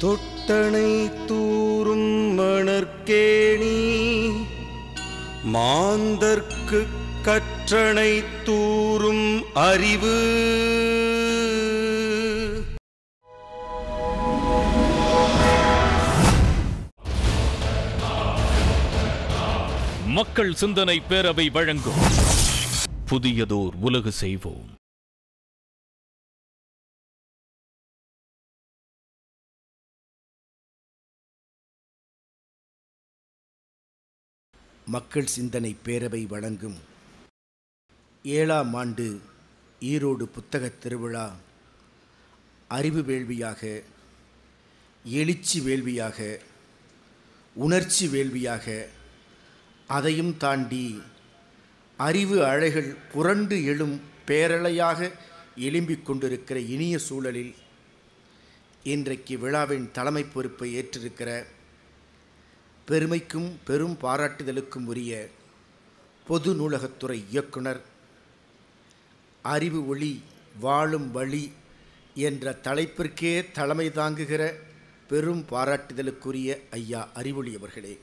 தொட்டனை தூரும் மணற்கேணி மாந்தர்க்கு கற்றனை தூரும் அறிவு மக்கள் சிந்தனை பேரவை வழங்கும் புதியதோர் உலகு செய்வோம் மக்கள் சிந்தனை பேரவை வழங்கும் ஏழாம் ஆண்டு ஈரோடு புத்தகத் திருவிழா அறிவு வேள்வியாக எழுச்சி வேள்வியாக உணர்ச்சி வேள்வியாக அதையும் தாண்டி அறிவு அலைகள் புரண்டு எழும் பேரலையாக எழும்பிக் கொண்டிருக்கிற இனிய சூழலில் இன்றைக்கு விழாவின் தலைமை பொறுப்பை ஏற்றிருக்கிற பெருமைக்கும் பெரும் பாராட்டுதலுக்கும் உரிய பொது நூலகத்துறை இயக்குனர் அறிவு ஒளி வாழும் வழி என்ற தலைப்பிற்கே தலைமை தாங்குகிற பெரும் பாராட்டுதலுக்குரிய ஐயா அறிவொளி அவர்களே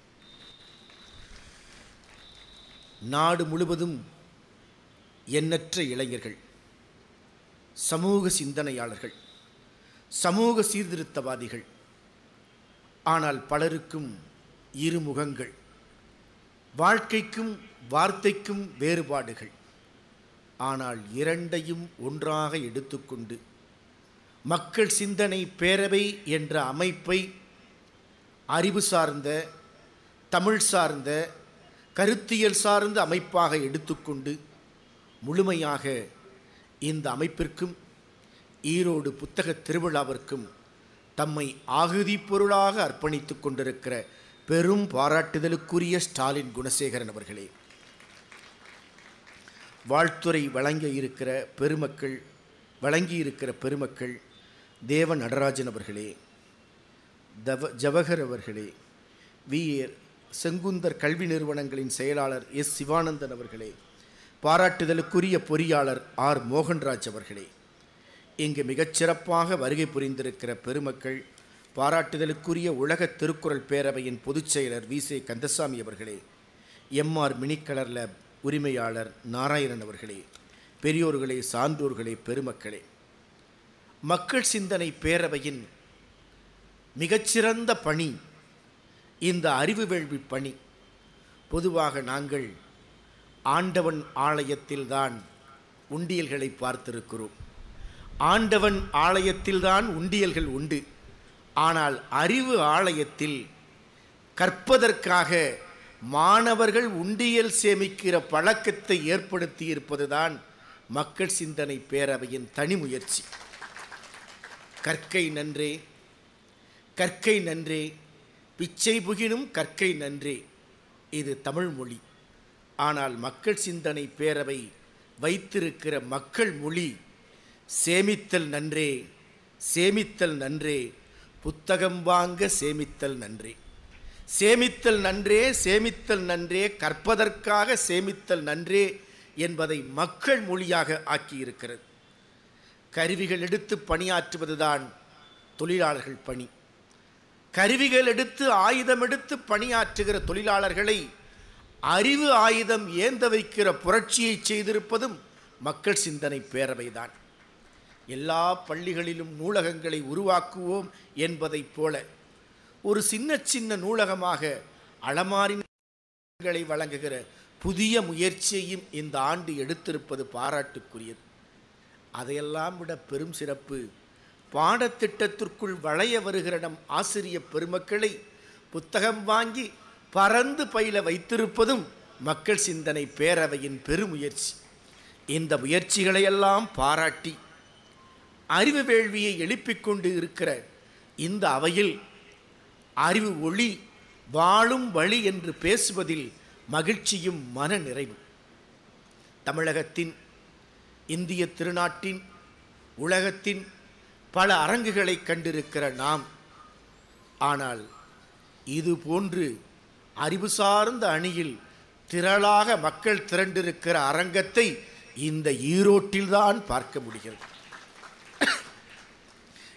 நாடு முழுவதும் எண்ணற்ற இளைஞர்கள் சமூக சிந்தனையாளர்கள் சமூக சீர்திருத்தவாதிகள் ஆனால் பலருக்கும் இரு முகங்கள் வாழ்க்கைக்கும் வார்த்தைக்கும் வேறுபாடுகள் ஆனால் இரண்டையும் ஒன்றாக எடுத்துக்கொண்டு மக்கள் சிந்தனை பேரவை என்ற அமைப்பை அறிவு சார்ந்த தமிழ் சார்ந்த கருத்தியல் சார்ந்த அமைப்பாக எடுத்துக்கொண்டு முழுமையாக இந்த அமைப்பிற்கும் ஈரோடு புத்தகத் திருவிழாவிற்கும் தம்மை ஆகுதி பொருளாக அர்ப்பணித்துக் கொண்டிருக்கிற பெரும் பாராட்டுதலுக்குரிய ஸ்டாலின் குணசேகரன் அவர்களே வாழ்த்துறை வழங்க இருக்கிற பெருமக்கள் வழங்கியிருக்கிற பெருமக்கள் தேவ நடராஜன் அவர்களே தவ ஜவஹர் அவர்களே வி ஏர் செங்குந்தர் கல்வி நிறுவனங்களின் செயலாளர் எஸ் சிவானந்தன் அவர்களே பாராட்டுதலுக்குரிய பொறியாளர் ஆர் மோகன்ராஜ் அவர்களே இங்கு மிகச்சிறப்பாக வருகை புரிந்திருக்கிற பெருமக்கள் பாராட்டுதலுக்குரிய உலக திருக்குறள் பேரவையின் பொதுச் செயலர் வி சே கந்தசாமி அவர்களே எம்ஆர் மினிக்கலர் லேப் உரிமையாளர் நாராயணன் அவர்களே பெரியோர்களே சான்றோர்களே பெருமக்களே மக்கள் சிந்தனை பேரவையின் மிகச்சிறந்த பணி இந்த அறிவு வேள்வி பணி பொதுவாக நாங்கள் ஆண்டவன் ஆலயத்தில்தான் உண்டியல்களை பார்த்திருக்கிறோம் ஆண்டவன் ஆலயத்தில்தான் உண்டியல்கள் உண்டு ஆனால் அறிவு ஆலயத்தில் கற்பதற்காக மாணவர்கள் உண்டியல் சேமிக்கிற பழக்கத்தை ஏற்படுத்தி இருப்பதுதான் மக்கள் சிந்தனை பேரவையின் தனி முயற்சி கற்கை நன்றே கற்கை நன்றே பிச்சை புகினும் கற்கை நன்றே இது தமிழ் மொழி ஆனால் மக்கள் சிந்தனை பேரவை வைத்திருக்கிற மக்கள் மொழி சேமித்தல் நன்றே சேமித்தல் நன்றே புத்தகம் வாங்க சேமித்தல் நன்றே சேமித்தல் நன்றே சேமித்தல் நன்றே கற்பதற்காக சேமித்தல் நன்றே என்பதை மக்கள் மொழியாக ஆக்கியிருக்கிறது கருவிகள் எடுத்து பணியாற்றுவதுதான் தொழிலாளர்கள் பணி கருவிகள் எடுத்து ஆயுதம் எடுத்து பணியாற்றுகிற தொழிலாளர்களை அறிவு ஆயுதம் ஏந்த வைக்கிற புரட்சியை செய்திருப்பதும் மக்கள் சிந்தனை பேரவைதான் எல்லா பள்ளிகளிலும் நூலகங்களை உருவாக்குவோம் என்பதைப் போல ஒரு சின்ன சின்ன நூலகமாக அலமாரிகளை வழங்குகிற புதிய முயற்சியையும் இந்த ஆண்டு எடுத்திருப்பது பாராட்டுக்குரியது அதையெல்லாம் விட பெரும் சிறப்பு பாடத்திட்டத்திற்குள் வளைய வருகிற நம் ஆசிரிய பெருமக்களை புத்தகம் வாங்கி பறந்து பயில வைத்திருப்பதும் மக்கள் சிந்தனை பேரவையின் பெருமுயற்சி இந்த முயற்சிகளையெல்லாம் பாராட்டி அறிவு வேள்வியை எழுப்பிக் கொண்டு இருக்கிற இந்த அவையில் அறிவு ஒளி வாழும் வழி என்று பேசுவதில் மகிழ்ச்சியும் மன நிறைவும் தமிழகத்தின் இந்திய திருநாட்டின் உலகத்தின் பல அரங்குகளை கண்டிருக்கிற நாம் ஆனால் இது போன்று அறிவு சார்ந்த அணியில் திரளாக மக்கள் திரண்டிருக்கிற அரங்கத்தை இந்த ஈரோட்டில்தான் பார்க்க முடிகிறது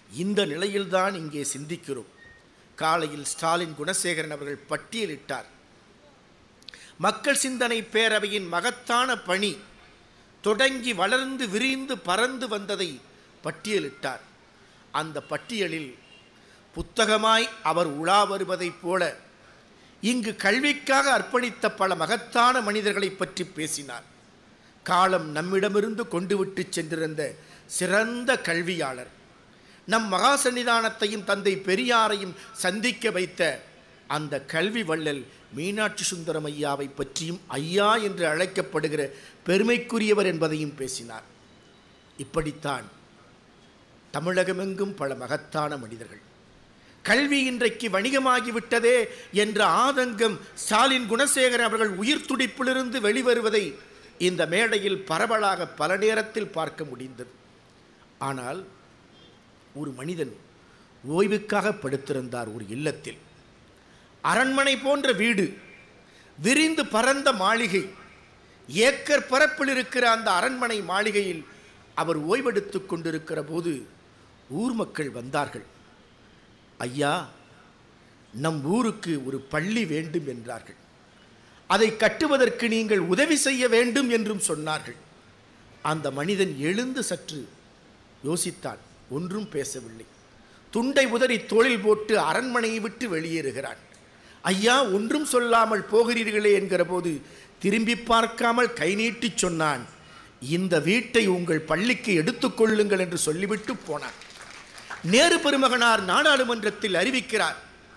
இந்த நிலையில்தான் இங்கே சிந்திக்கிறோம் காலையில் ஸ்டாலின் குணசேகரன் அவர்கள் பட்டியலிட்டார் மக்கள் சிந்தனை பேரவையின் மகத்தான பணி தொடங்கி வளர்ந்து விரிந்து பறந்து வந்ததை பட்டியலிட்டார் அந்த பட்டியலில் புத்தகமாய் அவர் உலா வருவதைப் போல இங்கு கல்விக்காக அர்ப்பணித்த பல மகத்தான மனிதர்களை பற்றி பேசினார் காலம் நம்மிடமிருந்து கொண்டு விட்டு சென்றிருந்த சிறந்த கல்வியாளர் நம் மகா சன்னிதானத்தையும் தந்தை பெரியாரையும் சந்திக்க வைத்த அந்த கல்வி வள்ளல் மீனாட்சி சுந்தரம் ஐயாவை பற்றியும் ஐயா என்று அழைக்கப்படுகிற பெருமைக்குரியவர் என்பதையும் பேசினார் இப்படித்தான் தமிழகமெங்கும் பல மகத்தான மனிதர்கள் கல்வி இன்றைக்கு வணிகமாகிவிட்டதே என்ற ஆதங்கம் ஸ்டாலின் குணசேகரன் அவர்கள் உயிர் துடிப்பிலிருந்து வெளிவருவதை இந்த மேடையில் பரவலாக பல நேரத்தில் பார்க்க முடிந்தது ஆனால் ஒரு மனிதன் ஓய்வுக்காக படுத்திருந்தார் ஒரு இல்லத்தில் அரண்மனை போன்ற வீடு விரிந்து பரந்த மாளிகை ஏக்கர் பரப்பில் இருக்கிற அந்த அரண்மனை மாளிகையில் அவர் ஓய்வெடுத்துக் கொண்டிருக்கிற போது ஊர் மக்கள் வந்தார்கள் ஐயா நம் ஊருக்கு ஒரு பள்ளி வேண்டும் என்றார்கள் அதை கட்டுவதற்கு நீங்கள் உதவி செய்ய வேண்டும் என்றும் சொன்னார்கள் அந்த மனிதன் எழுந்து சற்று யோசித்தான் ஒன்றும் பேசவில்லை துண்டை உதறி தோளில் போட்டு அரண்மனையை விட்டு வெளியேறுகிறான் ஐயா ஒன்றும் சொல்லாமல் போகிறீர்களே என்கிற போது திரும்பி பார்க்காமல் கை நீட்டிச் சொன்னான் இந்த வீட்டை உங்கள் பள்ளிக்கு எடுத்துக்கொள்ளுங்கள் என்று சொல்லிவிட்டு போனான் நேரு பெருமகனார் நாடாளுமன்றத்தில் அறிவிக்கிறார்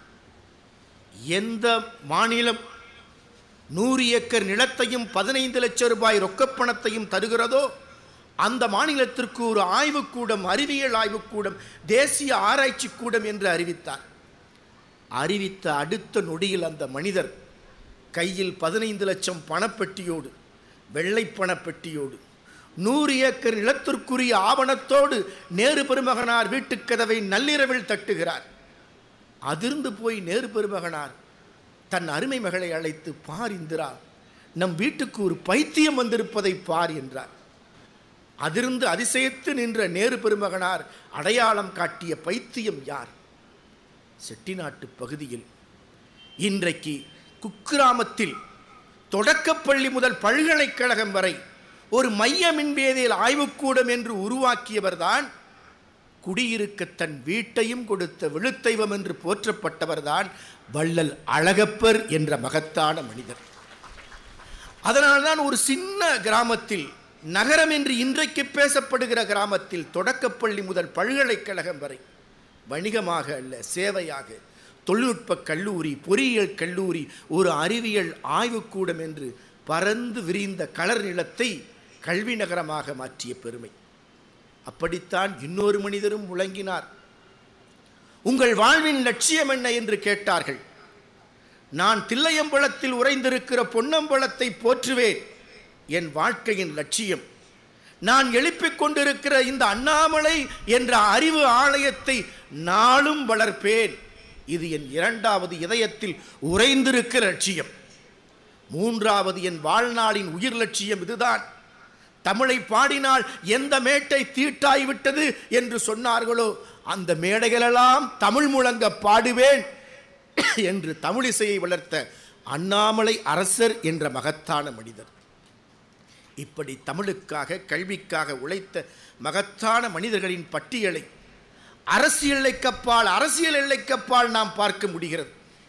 எந்த மாநிலம் நூறு ஏக்கர் நிலத்தையும் பதினைந்து லட்சம் ரூபாய் ரொக்கப்பணத்தையும் தருகிறதோ அந்த மாநிலத்திற்கு ஒரு ஆய்வுக்கூடம் அறிவியல் ஆய்வுக்கூடம் தேசிய ஆராய்ச்சி கூடம் என்று அறிவித்தார் அறிவித்த அடுத்த நொடியில் அந்த மனிதர் கையில் பதினைந்து லட்சம் பணப்பெட்டியோடு வெள்ளை பணப்பெட்டியோடு நூறு ஏக்கர் நிலத்திற்குரிய ஆவணத்தோடு நேரு பெருமகனார் வீட்டுக் கதவை நள்ளிரவில் தட்டுகிறார் அதிர்ந்து போய் நேரு பெருமகனார் தன் அருமை மகளை அழைத்து பார் இந்திரா நம் வீட்டுக்கு ஒரு பைத்தியம் வந்திருப்பதை பார் என்றார் அதிர்ந்து அதிசயித்து நின்ற நேரு பெருமகனார் அடையாளம் காட்டிய பைத்தியம் யார் செட்டிநாட்டு பகுதியில் இன்றைக்கு குக்கிராமத்தில் தொடக்கப்பள்ளி முதல் பல்கலைக்கழகம் வரை ஒரு மைய மின்வேதியியல் ஆய்வுக்கூடம் என்று உருவாக்கியவர்தான் குடியிருக்க தன் வீட்டையும் கொடுத்த விழுத்தெய்வம் என்று போற்றப்பட்டவர்தான் வள்ளல் அழகப்பர் என்ற மகத்தான மனிதர் அதனால்தான் ஒரு சின்ன கிராமத்தில் நகரம் என்று இன்றைக்கு பேசப்படுகிற கிராமத்தில் தொடக்கப்பள்ளி முதல் பல்கலைக்கழகம் வரை வணிகமாக அல்ல சேவையாக தொழில்நுட்ப கல்லூரி பொறியியல் கல்லூரி ஒரு அறிவியல் ஆய்வுக்கூடம் என்று பறந்து விரிந்த கலர் நிலத்தை கல்வி நகரமாக மாற்றிய பெருமை அப்படித்தான் இன்னொரு மனிதரும் முழங்கினார் உங்கள் வாழ்வின் லட்சியம் என்ன என்று கேட்டார்கள் நான் தில்லையம்பலத்தில் உறைந்திருக்கிற பொன்னம்பலத்தை போற்றுவேன் என் வாழ்க்கையின் லட்சியம் நான் எழுப்பிக் கொண்டிருக்கிற இந்த அண்ணாமலை என்ற அறிவு ஆலயத்தை நாளும் வளர்ப்பேன் இது என் இரண்டாவது இதயத்தில் உறைந்திருக்கிற லட்சியம் மூன்றாவது என் வாழ்நாளின் உயிர் லட்சியம் இதுதான் தமிழை பாடினால் எந்த மேட்டை தீட்டாய்விட்டது என்று சொன்னார்களோ அந்த மேடைகளெல்லாம் தமிழ் முழங்க பாடுவேன் என்று தமிழிசையை வளர்த்த அண்ணாமலை அரசர் என்ற மகத்தான மனிதர் இப்படி தமிழுக்காக கல்விக்காக உழைத்த மகத்தான மனிதர்களின் பட்டியலை அரசியல் எல்லைக்கப்பால் அரசியல் எல்லைக்கப்பால் நாம் பார்க்க முடிகிறது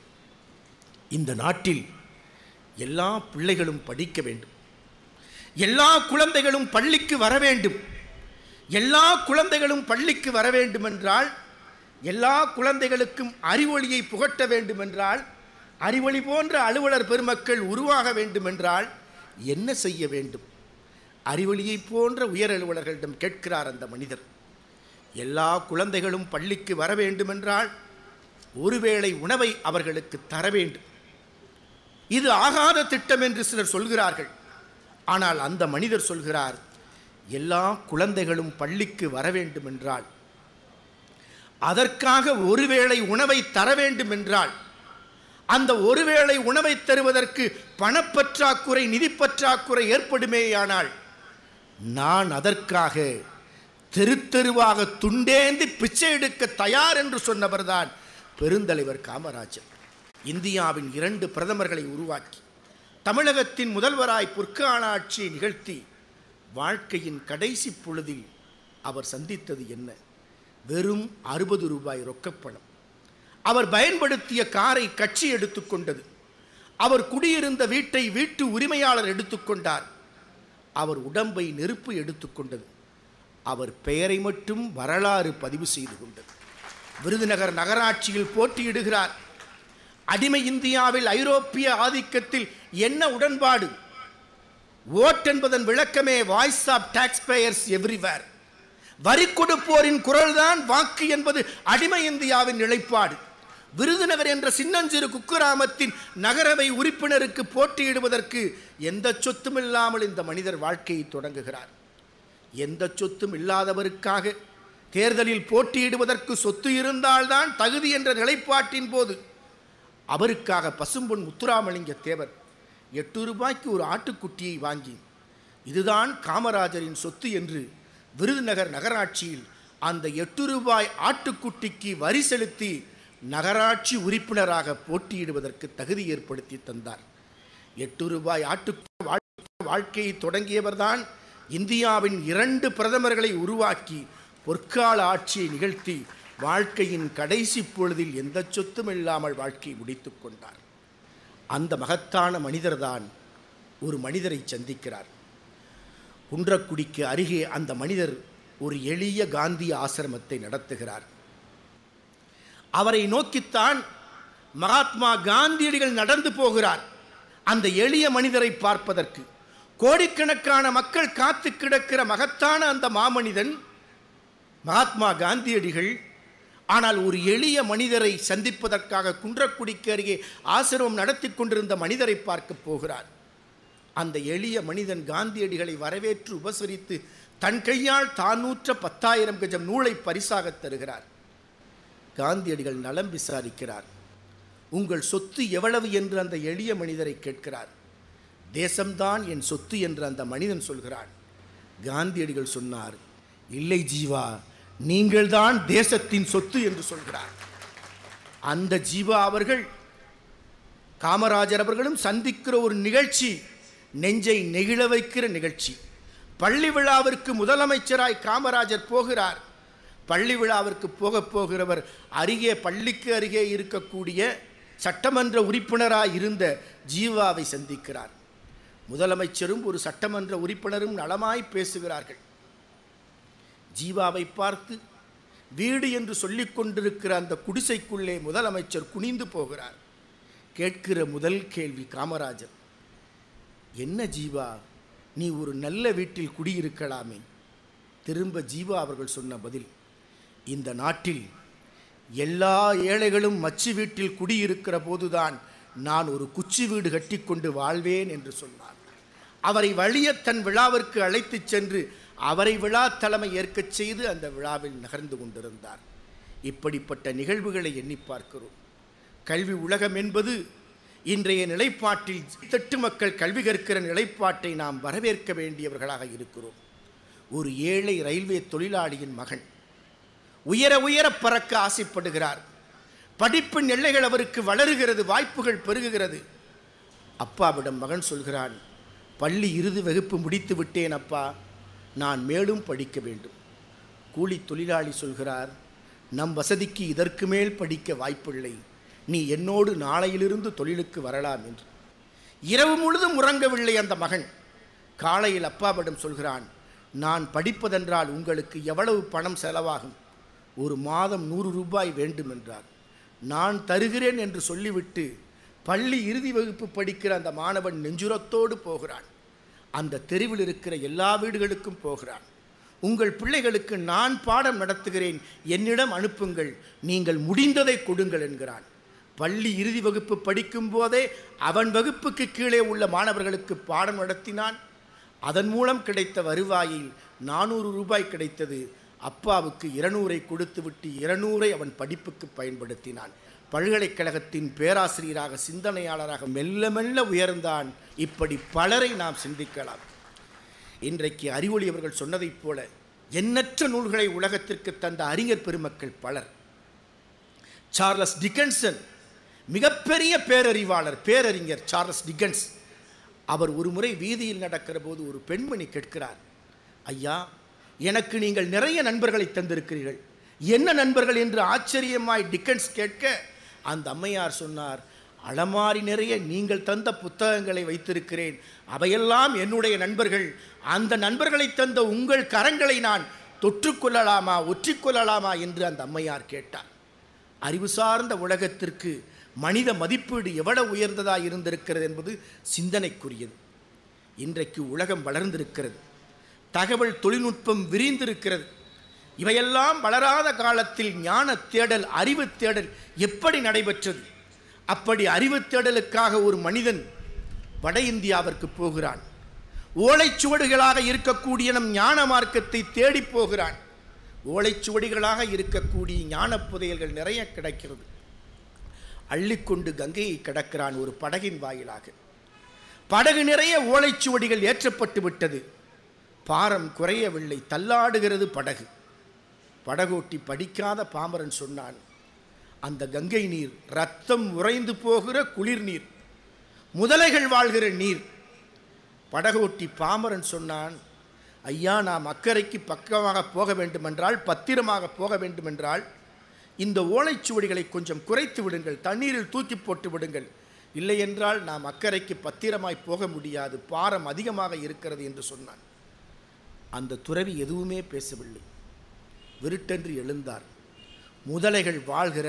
இந்த நாட்டில் எல்லா பிள்ளைகளும் படிக்க வேண்டும் எல்லா குழந்தைகளும் பள்ளிக்கு வர வேண்டும் எல்லா குழந்தைகளும் பள்ளிக்கு வர வேண்டும் என்றால் எல்லா குழந்தைகளுக்கும் அறிவொளியை புகட்ட வேண்டும் என்றால் அறிவொளி போன்ற அலுவலர் பெருமக்கள் உருவாக வேண்டும் என்றால் என்ன செய்ய வேண்டும் அறிவொளியை போன்ற உயர் அலுவலர்களிடம் கேட்கிறார் அந்த மனிதர் எல்லா குழந்தைகளும் பள்ளிக்கு வர வேண்டுமென்றால் ஒருவேளை உணவை அவர்களுக்கு தர வேண்டும் இது ஆகாத திட்டம் என்று சிலர் சொல்கிறார்கள் ஆனால் அந்த மனிதர் சொல்கிறார் எல்லா குழந்தைகளும் பள்ளிக்கு வர வேண்டும் என்றால் அதற்காக ஒருவேளை உணவை தர வேண்டும் என்றால் அந்த ஒருவேளை உணவை தருவதற்கு பணப்பற்றாக்குறை நிதிப்பற்றாக்குறை ஏற்படுமேயானால் நான் அதற்காக தெரு தெருவாக துண்டேந்தி பிச்சை எடுக்க தயார் என்று சொன்னவர்தான் பெருந்தலைவர் காமராஜர் இந்தியாவின் இரண்டு பிரதமர்களை உருவாக்கி தமிழகத்தின் முதல்வராய் பொற்கால ஆட்சியை நிகழ்த்தி வாழ்க்கையின் கடைசி பொழுதில் அவர் சந்தித்தது என்ன வெறும் அறுபது ரூபாய் ரொக்கப்பணம் அவர் பயன்படுத்திய காரை கட்சி எடுத்துக்கொண்டது அவர் குடியிருந்த வீட்டை வீட்டு உரிமையாளர் எடுத்துக்கொண்டார் அவர் உடம்பை நெருப்பு எடுத்துக்கொண்டது அவர் பெயரை மட்டும் வரலாறு பதிவு செய்து கொண்டது விருதுநகர் நகராட்சியில் போட்டியிடுகிறார் அடிமை இந்தியாவில் ஐரோப்பிய ஆதிக்கத்தில் என்ன உடன்பாடு ஓட் என்பதன் விளக்கமே voice of taxpayers everywhere வரி கொடுப்போரின் குரல்தான் வாக்கு என்பது அடிமை இந்தியாவின் நிலைப்பாடு விருதுநகர் என்ற சின்னஞ்சிறு குக்கிராமத்தின் நகரவை உறுப்பினருக்கு போட்டியிடுவதற்கு எந்த சொத்தும் இல்லாமல் இந்த மனிதர் வாழ்க்கையை தொடங்குகிறார் எந்த சொத்தும் இல்லாதவருக்காக தேர்தலில் போட்டியிடுவதற்கு சொத்து இருந்தால்தான் தகுதி என்ற நிலைப்பாட்டின் போது அவருக்காக பசும்பொன் முத்துராமலிங்க தேவர் எட்டு ரூபாய்க்கு ஒரு ஆட்டுக்குட்டியை வாங்கி இதுதான் காமராஜரின் சொத்து என்று விருதுநகர் நகராட்சியில் அந்த எட்டு ரூபாய் ஆட்டுக்குட்டிக்கு வரி செலுத்தி நகராட்சி உறுப்பினராக போட்டியிடுவதற்கு தகுதி ஏற்படுத்தி தந்தார் எட்டு ரூபாய் ஆட்டு வாழ்- வாழ்க்கையை தொடங்கியவர்தான் இந்தியாவின் இரண்டு பிரதமர்களை உருவாக்கி பொற்கால ஆட்சியை நிகழ்த்தி வாழ்க்கையின் கடைசி பொழுதில் எந்த சொத்தும் இல்லாமல் வாழ்க்கையை முடித்துக் கொண்டார் அந்த மகத்தான மனிதர்தான் ஒரு மனிதரை சந்திக்கிறார் குன்றக்குடிக்கு அருகே அந்த மனிதர் ஒரு எளிய காந்தி ஆசிரமத்தை நடத்துகிறார் அவரை நோக்கித்தான் மகாத்மா காந்தியடிகள் நடந்து போகிறார் அந்த எளிய மனிதரை பார்ப்பதற்கு கோடிக்கணக்கான மக்கள் காத்து கிடக்கிற மகத்தான அந்த மாமனிதன் மகாத்மா காந்தியடிகள் ஆனால் ஒரு எளிய மனிதரை சந்திப்பதற்காக குன்றக்குடிக்கு அருகே ஆசிரமம் நடத்தி கொண்டிருந்த மனிதரை பார்க்க போகிறார் அந்த எளிய மனிதன் காந்தியடிகளை வரவேற்று உபசரித்து தன் கையால் தானூற்ற பத்தாயிரம் கஜம் நூலை பரிசாக தருகிறார் காந்தியடிகள் நலம் விசாரிக்கிறார் உங்கள் சொத்து எவ்வளவு என்று அந்த எளிய மனிதரை கேட்கிறார் தேசம்தான் என் சொத்து என்று அந்த மனிதன் சொல்கிறான் காந்தியடிகள் சொன்னார் இல்லை ஜீவா நீங்கள்தான் தேசத்தின் சொத்து என்று சொல்கிறார் அந்த ஜீவா அவர்கள் காமராஜர் அவர்களும் சந்திக்கிற ஒரு நிகழ்ச்சி நெஞ்சை நெகிழ வைக்கிற நிகழ்ச்சி பள்ளி விழாவிற்கு முதலமைச்சராய் காமராஜர் போகிறார் பள்ளி விழாவிற்கு போகப் போகிறவர் அருகே பள்ளிக்கு அருகே இருக்கக்கூடிய சட்டமன்ற உறுப்பினராய் இருந்த ஜீவாவை சந்திக்கிறார் முதலமைச்சரும் ஒரு சட்டமன்ற உறுப்பினரும் நலமாய் பேசுகிறார்கள் ஜீவாவை பார்த்து வீடு என்று சொல்லிக் கொண்டிருக்கிற அந்த குடிசைக்குள்ளே முதலமைச்சர் குனிந்து போகிறார் கேட்கிற முதல் கேள்வி காமராஜர் என்ன ஜீவா நீ ஒரு நல்ல வீட்டில் குடியிருக்கலாமே திரும்ப ஜீவா அவர்கள் சொன்ன பதில் இந்த நாட்டில் எல்லா ஏழைகளும் மச்சு வீட்டில் குடியிருக்கிற போதுதான் நான் ஒரு குச்சி வீடு கட்டிக்கொண்டு வாழ்வேன் என்று சொன்னார் அவரை வழிய தன் விழாவிற்கு அழைத்துச் சென்று அவரை விழா தலைமை ஏற்கச் செய்து அந்த விழாவில் நகர்ந்து கொண்டிருந்தார் இப்படிப்பட்ட நிகழ்வுகளை எண்ணி பார்க்கிறோம் கல்வி உலகம் என்பது இன்றைய நிலைப்பாட்டில் தட்டு மக்கள் கல்வி கற்கிற நிலைப்பாட்டை நாம் வரவேற்க வேண்டியவர்களாக இருக்கிறோம் ஒரு ஏழை ரயில்வே தொழிலாளியின் மகன் உயர உயர பறக்க ஆசைப்படுகிறார் படிப்பின் எல்லைகள் அவருக்கு வளருகிறது வாய்ப்புகள் பெருகுகிறது அப்பாவிடம் மகன் சொல்கிறான் பள்ளி இறுதி வகுப்பு முடித்து விட்டேன் அப்பா நான் மேலும் படிக்க வேண்டும் கூலி தொழிலாளி சொல்கிறார் நம் வசதிக்கு இதற்கு மேல் படிக்க வாய்ப்பில்லை நீ என்னோடு நாளையிலிருந்து தொழிலுக்கு வரலாம் என்று இரவு முழுதும் உறங்கவில்லை அந்த மகன் காலையில் அப்பாவிடம் சொல்கிறான் நான் படிப்பதென்றால் உங்களுக்கு எவ்வளவு பணம் செலவாகும் ஒரு மாதம் நூறு ரூபாய் வேண்டும் என்றார் நான் தருகிறேன் என்று சொல்லிவிட்டு பள்ளி இறுதி வகுப்பு படிக்கிற அந்த மாணவன் நெஞ்சுரத்தோடு போகிறான் அந்த தெருவில் இருக்கிற எல்லா வீடுகளுக்கும் போகிறான் உங்கள் பிள்ளைகளுக்கு நான் பாடம் நடத்துகிறேன் என்னிடம் அனுப்புங்கள் நீங்கள் முடிந்ததை கொடுங்கள் என்கிறான் பள்ளி இறுதி வகுப்பு படிக்கும் போதே அவன் வகுப்புக்கு கீழே உள்ள மாணவர்களுக்கு பாடம் நடத்தினான் அதன் மூலம் கிடைத்த வருவாயில் நானூறு ரூபாய் கிடைத்தது அப்பாவுக்கு இருநூறை கொடுத்துவிட்டு இருநூறை அவன் படிப்புக்கு பயன்படுத்தினான் பல்கலைக்கழகத்தின் பேராசிரியராக சிந்தனையாளராக மெல்ல மெல்ல உயர்ந்தான் இப்படி பலரை நாம் சிந்திக்கலாம் இன்றைக்கு அறிவொளி அவர்கள் சொன்னதைப் போல எண்ணற்ற நூல்களை உலகத்திற்கு தந்த அறிஞர் பெருமக்கள் பலர் சார்லஸ் டிக்கன்சன் மிகப்பெரிய பேரறிவாளர் பேரறிஞர் சார்லஸ் டிக்கன்ஸ் அவர் ஒரு முறை வீதியில் நடக்கிற போது ஒரு பெண்மணி கேட்கிறார் ஐயா எனக்கு நீங்கள் நிறைய நண்பர்களை தந்திருக்கிறீர்கள் என்ன நண்பர்கள் என்று ஆச்சரியமாய் டிக்கன்ஸ் கேட்க அந்த அம்மையார் சொன்னார் அலமாரி நிறைய நீங்கள் தந்த புத்தகங்களை வைத்திருக்கிறேன் அவையெல்லாம் என்னுடைய நண்பர்கள் அந்த நண்பர்களை தந்த உங்கள் கரங்களை நான் தொற்றுக்கொள்ளலாமா ஒற்றிக்கொள்ளலாமா என்று அந்த அம்மையார் கேட்டார் அறிவு சார்ந்த உலகத்திற்கு மனித மதிப்பீடு எவ்வளவு உயர்ந்ததாக இருந்திருக்கிறது என்பது சிந்தனைக்குரியது இன்றைக்கு உலகம் வளர்ந்திருக்கிறது தகவல் தொழில்நுட்பம் விரிந்திருக்கிறது இவையெல்லாம் வளராத காலத்தில் ஞான தேடல் அறிவு தேடல் எப்படி நடைபெற்றது அப்படி அறிவு தேடலுக்காக ஒரு மனிதன் வட இந்தியாவிற்கு போகிறான் ஓலைச்சுவடுகளாக இருக்கக்கூடிய நம் ஞான மார்க்கத்தை தேடி போகிறான் ஓலைச்சுவடிகளாக இருக்கக்கூடிய ஞான புதையல்கள் நிறைய கிடைக்கிறது அள்ளிக்கொண்டு கங்கையை கடக்கிறான் ஒரு படகின் வாயிலாக படகு நிறைய ஓலைச்சுவடிகள் ஏற்றப்பட்டு விட்டது பாரம் குறையவில்லை தள்ளாடுகிறது படகு படகோட்டி படிக்காத பாமரன் சொன்னான் அந்த கங்கை நீர் ரத்தம் உறைந்து போகிற குளிர் நீர் முதலைகள் வாழ்கிற நீர் படகோட்டி பாமரன் சொன்னான் ஐயா நாம் அக்கறைக்கு பக்கமாக போக வேண்டுமென்றால் பத்திரமாக போக வேண்டுமென்றால் இந்த ஓலைச்சுவடிகளை கொஞ்சம் குறைத்து விடுங்கள் தண்ணீரில் தூக்கி போட்டு விடுங்கள் இல்லை என்றால் நாம் அக்கறைக்கு பத்திரமாய் போக முடியாது பாரம் அதிகமாக இருக்கிறது என்று சொன்னான் அந்த துறவி எதுவுமே பேசவில்லை விருட்டென்று எழுந்தார் முதலைகள் வாழ்கிற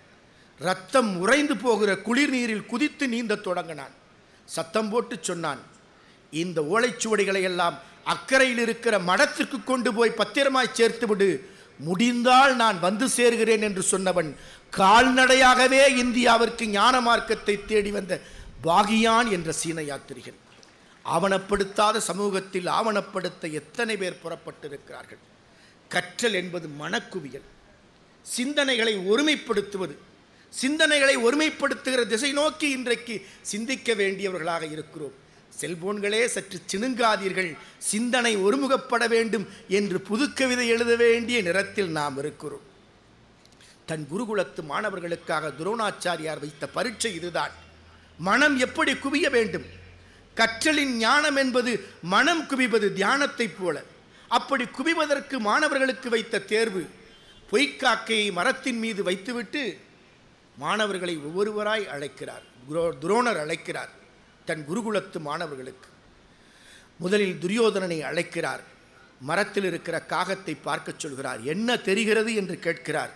ரத்தம் உறைந்து போகிற குளிர் நீரில் குதித்து நீந்தத் தொடங்கினான் சத்தம் போட்டு சொன்னான் இந்த ஓலைச்சுவடிகளை எல்லாம் அக்கறையில் இருக்கிற மடத்திற்கு கொண்டு போய் பத்திரமாய் சேர்த்து விடு முடிந்தால் நான் வந்து சேர்கிறேன் என்று சொன்னவன் கால்நடையாகவே இந்தியாவிற்கு ஞான மார்க்கத்தை தேடி வந்த பாகியான் என்ற சீன யாத்திரிகன் ஆவணப்படுத்தாத சமூகத்தில் ஆவணப்படுத்த எத்தனை பேர் புறப்பட்டிருக்கிறார்கள் கற்றல் என்பது மனக்குவியல் சிந்தனைகளை ஒருமைப்படுத்துவது சிந்தனைகளை ஒருமைப்படுத்துகிற திசை நோக்கி இன்றைக்கு சிந்திக்க வேண்டியவர்களாக இருக்கிறோம் செல்போன்களே சற்று சிணுங்காதீர்கள் சிந்தனை ஒருமுகப்பட வேண்டும் என்று புதுக்கவிதை எழுத வேண்டிய நிறத்தில் நாம் இருக்கிறோம் தன் குருகுலத்து மாணவர்களுக்காக துரோணாச்சாரியார் வைத்த பரீட்சை இதுதான் மனம் எப்படி குவிய வேண்டும் கற்றலின் ஞானம் என்பது மனம் குவிவது தியானத்தைப் போல அப்படி குவிவதற்கு மாணவர்களுக்கு வைத்த தேர்வு பொய்க்காக்கையை மரத்தின் மீது வைத்துவிட்டு மாணவர்களை ஒவ்வொருவராய் அழைக்கிறார் துரோ- துரோணர் அழைக்கிறார் தன் குருகுலத்து மாணவர்களுக்கு முதலில் துரியோதனனை அழைக்கிறார் மரத்தில் இருக்கிற காகத்தை பார்க்கச் சொல்கிறார் என்ன தெரிகிறது என்று கேட்கிறார்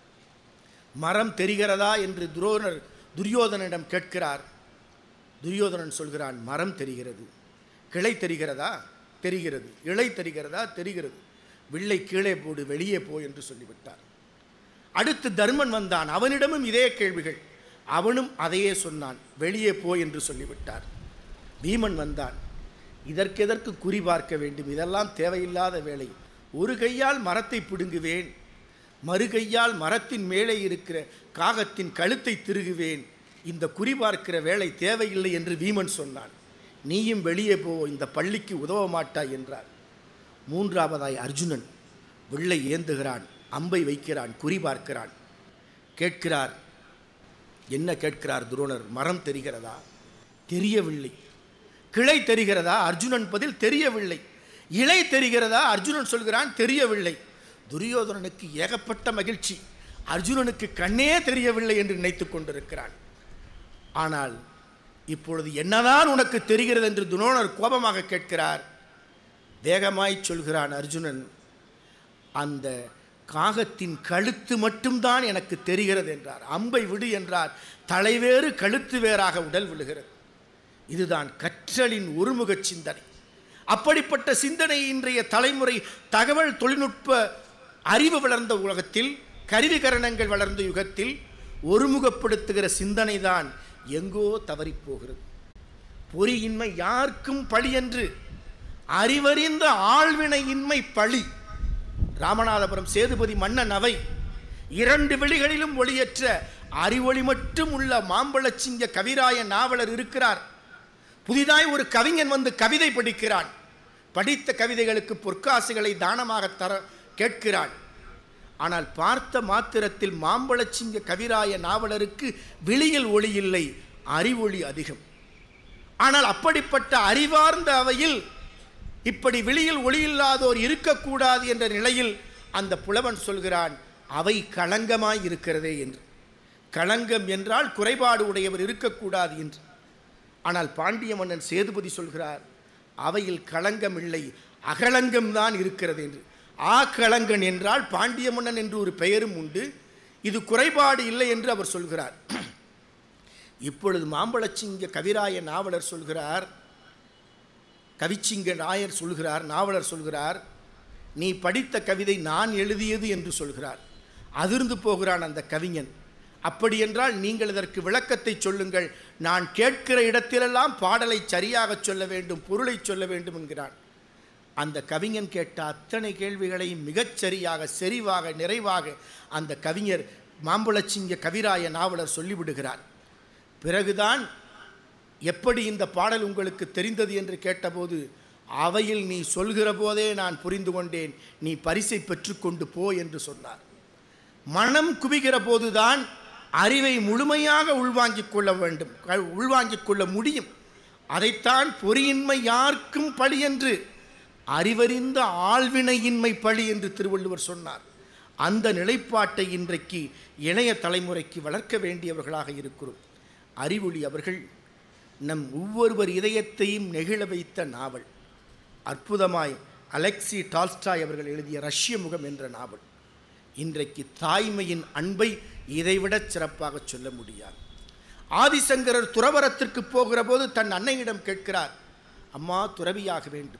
மரம் தெரிகிறதா என்று துரோணர் துரியோதனிடம் கேட்கிறார் துரியோதனன் சொல்கிறான் மரம் தெரிகிறது கிளை தெரிகிறதா தெரிகிறது இலை தெரிகிறதா தெரிகிறது வில்லை கீழே போடு வெளியே போ என்று சொல்லிவிட்டார் அடுத்து தர்மன் வந்தான் அவனிடமும் இதே கேள்விகள் அவனும் அதையே சொன்னான் வெளியே போ என்று சொல்லிவிட்டார் பீமன் வந்தான் இதற்கெதற்கு குறி பார்க்க வேண்டும் இதெல்லாம் தேவையில்லாத வேலை ஒரு கையால் மரத்தை பிடுங்குவேன் மறு கையால் மரத்தின் மேலே இருக்கிற காகத்தின் கழுத்தை திருகுவேன் இந்த குறி பார்க்கிற வேலை தேவையில்லை என்று வீமன் சொன்னான் நீயும் வெளியே போ இந்த பள்ளிக்கு உதவ மாட்டாய் என்றார் மூன்றாவதாய் அர்ஜுனன் வில்லை ஏந்துகிறான் அம்பை வைக்கிறான் குறி பார்க்கிறான் கேட்கிறார் என்ன கேட்கிறார் துரோணர் மரம் தெரிகிறதா தெரியவில்லை கிளை தெரிகிறதா அர்ஜுனன் பதில் தெரியவில்லை இலை தெரிகிறதா அர்ஜுனன் சொல்கிறான் தெரியவில்லை துரியோதனனுக்கு ஏகப்பட்ட மகிழ்ச்சி அர்ஜுனனுக்கு கண்ணே தெரியவில்லை என்று நினைத்துக் கொண்டிருக்கிறான் ஆனால் இப்பொழுது என்னதான் உனக்கு தெரிகிறது என்று துரோணர் கோபமாக கேட்கிறார் வேகமாய் சொல்கிறான் அர்ஜுனன் அந்த காகத்தின் கழுத்து மட்டும்தான் எனக்கு தெரிகிறது என்றார் அம்பை விடு என்றார் தலைவேறு கழுத்து வேறாக உடல் விழுகிறது இதுதான் கற்றலின் ஒருமுக சிந்தனை அப்படிப்பட்ட சிந்தனை இன்றைய தலைமுறை தகவல் தொழில்நுட்ப அறிவு வளர்ந்த உலகத்தில் கருவிகரணங்கள் வளர்ந்த யுகத்தில் ஒருமுகப்படுத்துகிற சிந்தனை தான் எங்கோ தவறிப் போகிறது பொறியின்மை யாருக்கும் பழி என்று அறிவறிந்த ஆழ்வினையின்மை பழி ராமநாதபுரம் சேதுபதி மன்னன் அவை இரண்டு வெளிகளிலும் ஒளியற்ற அறிவொளி மட்டும் உள்ள மாம்பழச்சிங்க கவிராய நாவலர் இருக்கிறார் புதிதாய் ஒரு கவிஞன் வந்து கவிதை படிக்கிறான் படித்த கவிதைகளுக்கு பொற்காசுகளை தானமாக தர கேட்கிறாள் ஆனால் பார்த்த மாத்திரத்தில் மாம்பழச்சிங்க கவிராய நாவலருக்கு விழியில் ஒளி இல்லை அறிவொளி அதிகம் ஆனால் அப்படிப்பட்ட அறிவார்ந்த அவையில் இப்படி வெளியில் ஒளியில்லாதோர் இருக்கக்கூடாது என்ற நிலையில் அந்த புலவன் சொல்கிறான் அவை களங்கமாய் இருக்கிறதே என்று களங்கம் என்றால் குறைபாடு உடையவர் இருக்கக்கூடாது என்று ஆனால் பாண்டிய மன்னன் சேதுபதி சொல்கிறார் அவையில் களங்கம் இல்லை அகலங்கம்தான் இருக்கிறது என்று ஆ களங்கன் என்றால் பாண்டிய மன்னன் என்று ஒரு பெயரும் உண்டு இது குறைபாடு இல்லை என்று அவர் சொல்கிறார் இப்பொழுது மாம்பழச்சிங்க கவிராய நாவலர் சொல்கிறார் கவிச்சிங்க நாயர் சொல்கிறார் நாவலர் சொல்கிறார் நீ படித்த கவிதை நான் எழுதியது என்று சொல்கிறார் அதிர்ந்து போகிறான் அந்த கவிஞன் அப்படி என்றால் நீங்கள் இதற்கு விளக்கத்தை சொல்லுங்கள் நான் கேட்கிற இடத்திலெல்லாம் பாடலை சரியாக சொல்ல வேண்டும் பொருளை சொல்ல வேண்டும் என்கிறான் அந்த கவிஞன் கேட்ட அத்தனை கேள்விகளையும் மிகச் சரியாக செறிவாக நிறைவாக அந்த கவிஞர் மாம்பழச்சிங்க கவிராய நாவலர் சொல்லிவிடுகிறார் பிறகுதான் எப்படி இந்த பாடல் உங்களுக்கு தெரிந்தது என்று கேட்டபோது அவையில் நீ சொல்கிற போதே நான் புரிந்து கொண்டேன் நீ பரிசை பெற்றுக்கொண்டு போ என்று சொன்னார் மனம் குவிகிற போதுதான் அறிவை முழுமையாக உள்வாங்கிக் கொள்ள வேண்டும் க- உள்வாங்கிக் கொள்ள முடியும் அதைத்தான் பொறியின்மை யாருக்கும் பழி என்று அறிவறிந்த ஆழ்வினையின்மை பழி என்று திருவள்ளுவர் சொன்னார் அந்த நிலைப்பாட்டை இன்றைக்கு இளைய தலைமுறைக்கு வளர்க்க வேண்டியவர்களாக இருக்கிறோம் அறிவொளி அவர்கள் நம் ஒவ்வொருவர் இதயத்தையும் நெகிழ வைத்த நாவல் அற்புதமாய் அலெக்சி டால்ஸ்டாய் அவர்கள் எழுதிய ரஷ்ய முகம் என்ற நாவல் இன்றைக்கு தாய்மையின் அன்பை இதைவிடச் சிறப்பாக சொல்ல முடியாது ஆதிசங்கரர் துறவரத்திற்கு போகிற போது தன் அன்னையிடம் கேட்கிறார் அம்மா துறவியாக வேண்டும்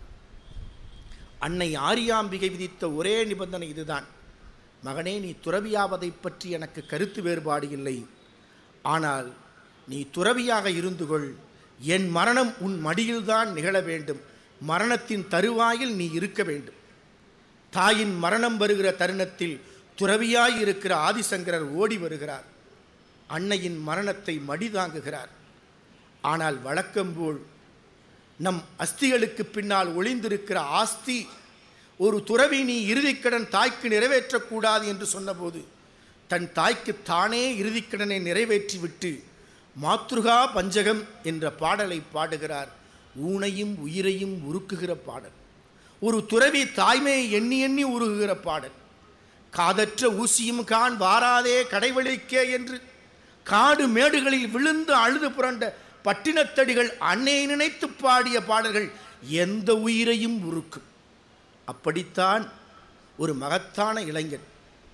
அன்னை ஆரியாம்பிகை விதித்த ஒரே நிபந்தனை இதுதான் மகனே நீ துறவியாவதைப் பற்றி எனக்கு கருத்து வேறுபாடு இல்லை ஆனால் நீ துறவியாக இருந்து கொள் என் மரணம் உன் மடியில்தான் நிகழ வேண்டும் மரணத்தின் தருவாயில் நீ இருக்க வேண்டும் தாயின் மரணம் வருகிற தருணத்தில் துறவியாய் இருக்கிற ஆதிசங்கரர் ஓடி வருகிறார் அன்னையின் மரணத்தை மடி தாங்குகிறார் ஆனால் வழக்கம்போல் நம் அஸ்திகளுக்கு பின்னால் ஒளிந்திருக்கிற ஆஸ்தி ஒரு துறவி நீ இறுதிக்கடன் தாய்க்கு நிறைவேற்றக்கூடாது என்று சொன்னபோது தன் தாய்க்கு தானே இறுதிக்கடனை நிறைவேற்றிவிட்டு மாத்ருகா பஞ்சகம் என்ற பாடலை பாடுகிறார் ஊனையும் உயிரையும் உருக்குகிற பாடல் ஒரு துறவி தாய்மையை எண்ணி எண்ணி உருகுகிற பாடல் காதற்ற ஊசியும் கான் வாராதே கடைவழிக்கே என்று காடு மேடுகளில் விழுந்து அழுது புரண்ட பட்டினத்தடிகள் அன்னையை நினைத்து பாடிய பாடல்கள் எந்த உயிரையும் உருக்கும் அப்படித்தான் ஒரு மகத்தான இளைஞன்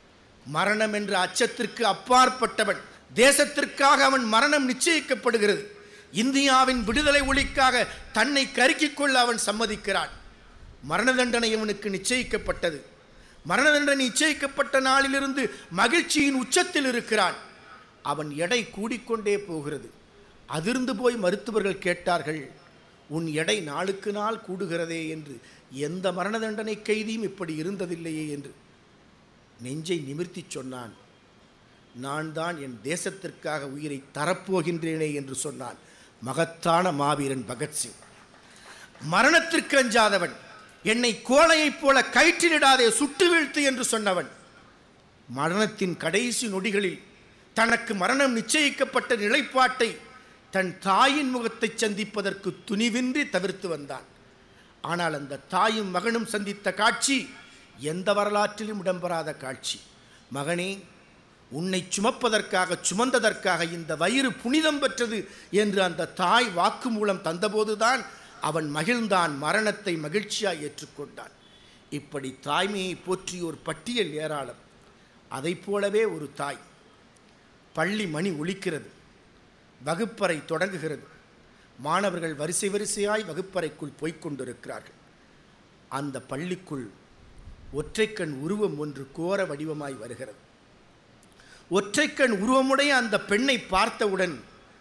மரணம் என்ற அச்சத்திற்கு அப்பாற்பட்டவன் தேசத்திற்காக அவன் மரணம் நிச்சயிக்கப்படுகிறது இந்தியாவின் விடுதலை ஒளிக்காக தன்னை கருக்கிக் கொள்ள அவன் சம்மதிக்கிறான் மரண தண்டனை அவனுக்கு நிச்சயிக்கப்பட்டது மரண தண்டனை நிச்சயிக்கப்பட்ட நாளிலிருந்து மகிழ்ச்சியின் உச்சத்தில் இருக்கிறான் அவன் எடை கூடிக்கொண்டே போகிறது அதிர்ந்து போய் மருத்துவர்கள் கேட்டார்கள் உன் எடை நாளுக்கு நாள் கூடுகிறதே என்று எந்த மரண தண்டனை கைதியும் இப்படி இருந்ததில்லையே என்று நெஞ்சை நிமிர்த்தி சொன்னான் நான் தான் என் தேசத்திற்காக உயிரை தரப்போகின்றேனே என்று சொன்னான் மகத்தான மாவீரன் பகத்சிங் மரணத்திற்கு அஞ்சாதவன் என்னை கோழையைப் போல கயிற்றிலிடாதே சுட்டு வீழ்த்து என்று சொன்னவன் மரணத்தின் கடைசி நொடிகளில் தனக்கு மரணம் நிச்சயிக்கப்பட்ட நிலைப்பாட்டை தன் தாயின் முகத்தை சந்திப்பதற்கு துணிவின்றி தவிர்த்து வந்தான் ஆனால் அந்த தாயும் மகனும் சந்தித்த காட்சி எந்த வரலாற்றிலும் இடம்பெறாத காட்சி மகனே உன்னை சுமப்பதற்காக சுமந்ததற்காக இந்த வயிறு புனிதம் பெற்றது என்று அந்த தாய் வாக்குமூலம் தந்தபோதுதான் அவன் மகிழ்ந்தான் மரணத்தை மகிழ்ச்சியாய் ஏற்றுக்கொண்டான் இப்படி தாய்மையை போற்றிய ஒரு பட்டியல் ஏராளம் அதைப் போலவே ஒரு தாய் பள்ளி மணி ஒலிக்கிறது வகுப்பறை தொடங்குகிறது மாணவர்கள் வரிசை வரிசையாய் வகுப்பறைக்குள் போய்க் கொண்டிருக்கிறார்கள் அந்த பள்ளிக்குள் ஒற்றைக்கண் உருவம் ஒன்று கோர வடிவமாய் வருகிறது ஒற்றைக்கண் உருவமுடைய அந்த பெண்ணை பார்த்தவுடன்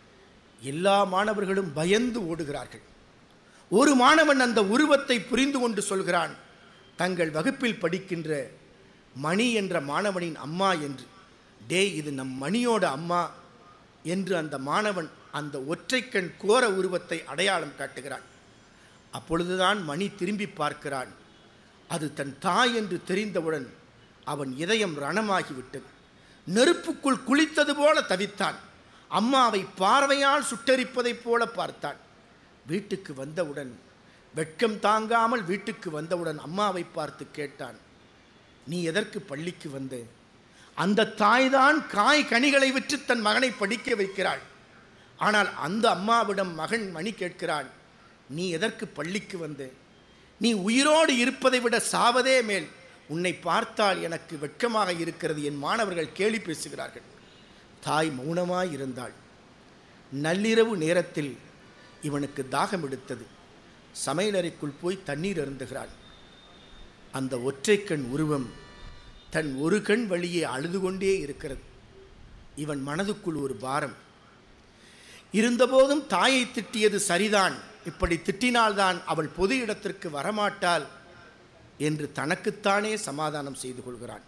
எல்லா மாணவர்களும் பயந்து ஓடுகிறார்கள் ஒரு மாணவன் அந்த உருவத்தை புரிந்து கொண்டு சொல்கிறான் தங்கள் வகுப்பில் படிக்கின்ற மணி என்ற மாணவனின் அம்மா என்று டேய் இது நம் மணியோட அம்மா என்று அந்த மாணவன் அந்த ஒற்றைக்கண் கோர உருவத்தை அடையாளம் காட்டுகிறான் அப்பொழுதுதான் மணி திரும்பி பார்க்கிறான் அது தன் தாய் என்று தெரிந்தவுடன் அவன் இதயம் ரணமாகிவிட்டது நெருப்புக்குள் குளித்தது போல தவித்தான் அம்மாவை பார்வையால் சுட்டரிப்பதைப் போல பார்த்தான் வீட்டுக்கு வந்தவுடன் வெட்கம் தாங்காமல் வீட்டுக்கு வந்தவுடன் அம்மாவை பார்த்து கேட்டான் நீ எதற்கு பள்ளிக்கு வந்த அந்த தாய்தான் காய் கனிகளை விற்று தன் மகனை படிக்க வைக்கிறாள் ஆனால் அந்த அம்மாவிடம் மகன் மணி கேட்கிறான் நீ எதற்கு பள்ளிக்கு வந்த நீ உயிரோடு இருப்பதை விட சாவதே மேல் உன்னை பார்த்தால் எனக்கு வெட்கமாக இருக்கிறது என் மாணவர்கள் கேலி பேசுகிறார்கள் தாய் மௌனமாய் இருந்தாள் நள்ளிரவு நேரத்தில் இவனுக்கு தாகம் எடுத்தது சமையலறைக்குள் போய் தண்ணீர் அருந்துகிறான் அந்த ஒற்றைக்கண் உருவம் தன் ஒரு கண் வழியே அழுது கொண்டே இருக்கிறது இவன் மனதுக்குள் ஒரு பாரம் இருந்தபோதும் தாயை திட்டியது சரிதான் இப்படி திட்டினால்தான் அவள் பொது இடத்திற்கு வரமாட்டாள் என்று தனக்குத்தானே சமாதானம் செய்து கொள்கிறான்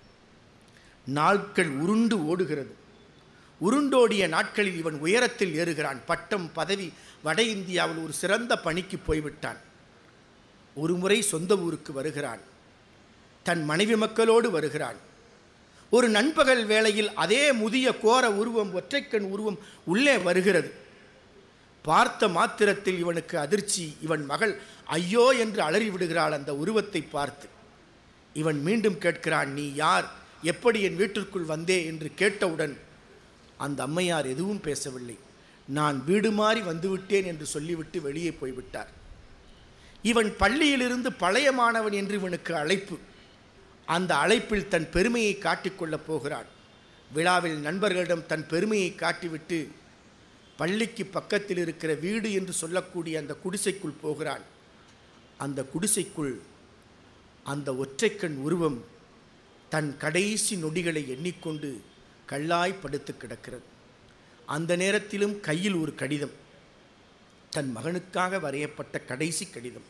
நாட்கள் உருண்டு ஓடுகிறது உருண்டோடிய நாட்களில் இவன் உயரத்தில் ஏறுகிறான் பட்டம் பதவி வட இந்தியாவில் ஒரு சிறந்த பணிக்கு போய்விட்டான் ஒரு முறை சொந்த ஊருக்கு வருகிறான் தன் மனைவி மக்களோடு வருகிறான் ஒரு நண்பகல் வேளையில் அதே முதிய கோர உருவம் ஒற்றைக்கண் உருவம் உள்ளே வருகிறது பார்த்த மாத்திரத்தில் இவனுக்கு அதிர்ச்சி இவன் மகள் ஐயோ என்று அலறி விடுகிறாள் அந்த உருவத்தை பார்த்து இவன் மீண்டும் கேட்கிறான் நீ யார் எப்படி என் வீட்டிற்குள் வந்தே என்று கேட்டவுடன் அந்த அம்மையார் எதுவும் பேசவில்லை நான் வீடு மாறி வந்துவிட்டேன் என்று சொல்லிவிட்டு வெளியே போய்விட்டார் இவன் பள்ளியிலிருந்து பழைய மாணவன் என்று இவனுக்கு அழைப்பு அந்த அழைப்பில் தன் பெருமையை காட்டிக்கொள்ளப் போகிறான் விழாவில் நண்பர்களிடம் தன் பெருமையை காட்டிவிட்டு பள்ளிக்கு பக்கத்தில் இருக்கிற வீடு என்று சொல்லக்கூடிய அந்த குடிசைக்குள் போகிறான் அந்த குடிசைக்குள் அந்த ஒற்றைக்கண் உருவம் தன் கடைசி நொடிகளை எண்ணிக்கொண்டு கல்லாய் படுத்து கிடக்கிறது அந்த நேரத்திலும் கையில் ஒரு கடிதம் தன் மகனுக்காக வரையப்பட்ட கடைசி கடிதம்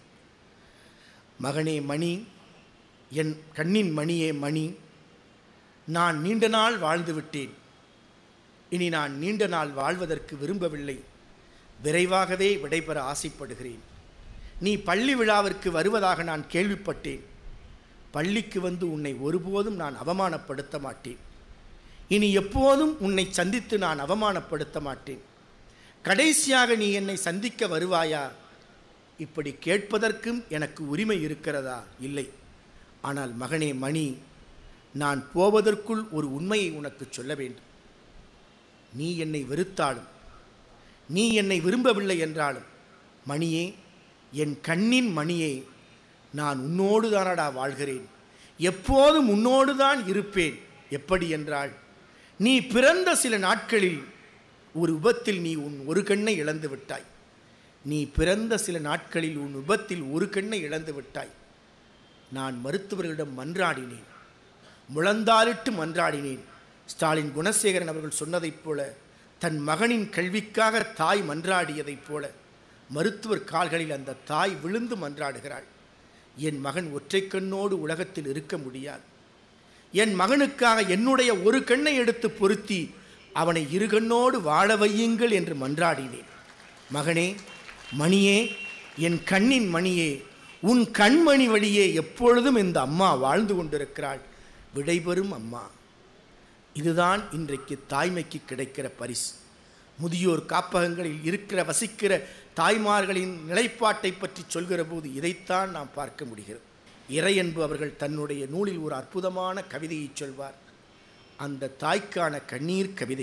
மகனே மணி என் கண்ணின் மணியே மணி நான் நீண்ட நாள் வாழ்ந்து விட்டேன் இனி நான் நீண்ட நாள் வாழ்வதற்கு விரும்பவில்லை விரைவாகவே விடைபெற ஆசைப்படுகிறேன் நீ பள்ளி விழாவிற்கு வருவதாக நான் கேள்விப்பட்டேன் பள்ளிக்கு வந்து உன்னை ஒருபோதும் நான் அவமானப்படுத்த மாட்டேன் இனி எப்போதும் உன்னை சந்தித்து நான் அவமானப்படுத்த மாட்டேன் கடைசியாக நீ என்னை சந்திக்க வருவாயா இப்படி கேட்பதற்கும் எனக்கு உரிமை இருக்கிறதா இல்லை ஆனால் மகனே மணி நான் போவதற்குள் ஒரு உண்மையை உனக்கு சொல்ல வேண்டும் நீ என்னை வெறுத்தாலும் நீ என்னை விரும்பவில்லை என்றாலும் மணியே என் கண்ணின் மணியே நான் உன்னோடு தானடா வாழ்கிறேன் எப்போதும் உன்னோடு தான் இருப்பேன் எப்படி என்றால் நீ பிறந்த சில நாட்களில் ஒரு விபத்தில் நீ உன் ஒரு கண்ணை இழந்து விட்டாய் நீ பிறந்த சில நாட்களில் உன் விபத்தில் ஒரு கண்ணை இழந்து விட்டாய் நான் மருத்துவர்களிடம் மன்றாடினேன் முழந்தாலிட்டு மன்றாடினேன் ஸ்டாலின் குணசேகரன் அவர்கள் சொன்னதைப் போல தன் மகனின் கல்விக்காக தாய் மன்றாடியதைப் போல மருத்துவர் கால்களில் அந்த தாய் விழுந்து மன்றாடுகிறாள் என் மகன் ஒற்றை கண்ணோடு உலகத்தில் இருக்க முடியாது என் மகனுக்காக என்னுடைய ஒரு கண்ணை எடுத்து பொருத்தி அவனை இரு கண்ணோடு வாழ வையுங்கள் என்று மன்றாடினேன் மகனே மணியே என் கண்ணின் மணியே உன் கண்மணி வழியே எப்பொழுதும் இந்த அம்மா வாழ்ந்து கொண்டிருக்கிறாள் விடைபெறும் அம்மா இதுதான் இன்றைக்கு தாய்மைக்கு கிடைக்கிற பரிசு முதியோர் காப்பகங்களில் இருக்கிற வசிக்கிற தாய்மார்களின் நிலைப்பாட்டை பற்றி சொல்கிற போது இதைத்தான் நாம் பார்க்க முடிகிறது இறையன்பு அவர்கள் தன்னுடைய நூலில் ஒரு அற்புதமான கவிதையை சொல்வார் அந்த தாய்க்கான கண்ணீர் கவிதை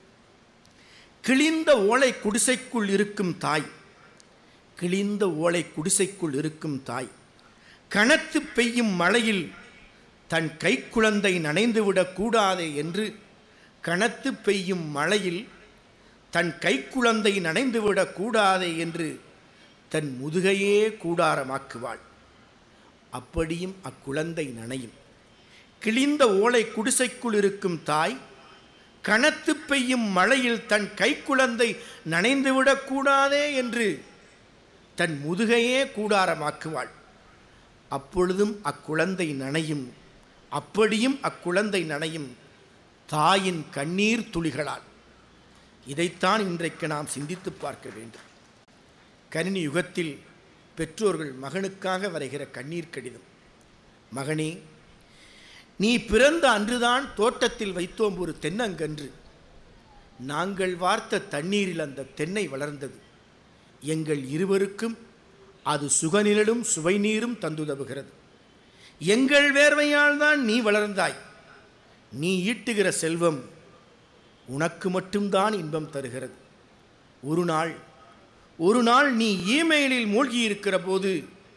கிழிந்த ஓலை குடிசைக்குள் இருக்கும் தாய் கிழிந்த ஓலை குடிசைக்குள் இருக்கும் தாய் கனத்து பெய்யும் மழையில் தன் கைக்குழந்தை நனைந்துவிடக் கூடாதே என்று கனத்து பெய்யும் மழையில் தன் கைக்குழந்தை நனைந்துவிடக் கூடாதே என்று தன் முதுகையே கூடாரமாக்குவாள் அப்படியும் அக்குழந்தை நனையும் கிழிந்த ஓலை குடிசைக்குள் இருக்கும் தாய் கனத்து பெய்யும் மழையில் தன் கைக்குழந்தை நனைந்துவிடக் கூடாதே என்று தன் முதுகையே கூடாரமாக்குவாள் அப்பொழுதும் அக்குழந்தை நனையும் அப்படியும் அக்குழந்தை நனையும் தாயின் கண்ணீர் துளிகளால் இதைத்தான் இன்றைக்கு நாம் சிந்தித்து பார்க்க வேண்டும் கணினி யுகத்தில் பெற்றோர்கள் மகனுக்காக வரைகிற கண்ணீர் கடிதம் மகனே நீ பிறந்த அன்றுதான் தோட்டத்தில் வைத்தோம் ஒரு தென்னங்கன்று நாங்கள் வார்த்த தண்ணீரில் அந்த தென்னை வளர்ந்தது எங்கள் இருவருக்கும் அது சுகநிழலும் சுவைநீரும் தந்துதவுகிறது எங்கள் வேர்வையால் தான் நீ வளர்ந்தாய் நீ ஈட்டுகிற செல்வம் உனக்கு மட்டும்தான் இன்பம் தருகிறது ஒரு நாள் ஒரு நாள் நீ இமெயிலில் மூழ்கி இருக்கிற போது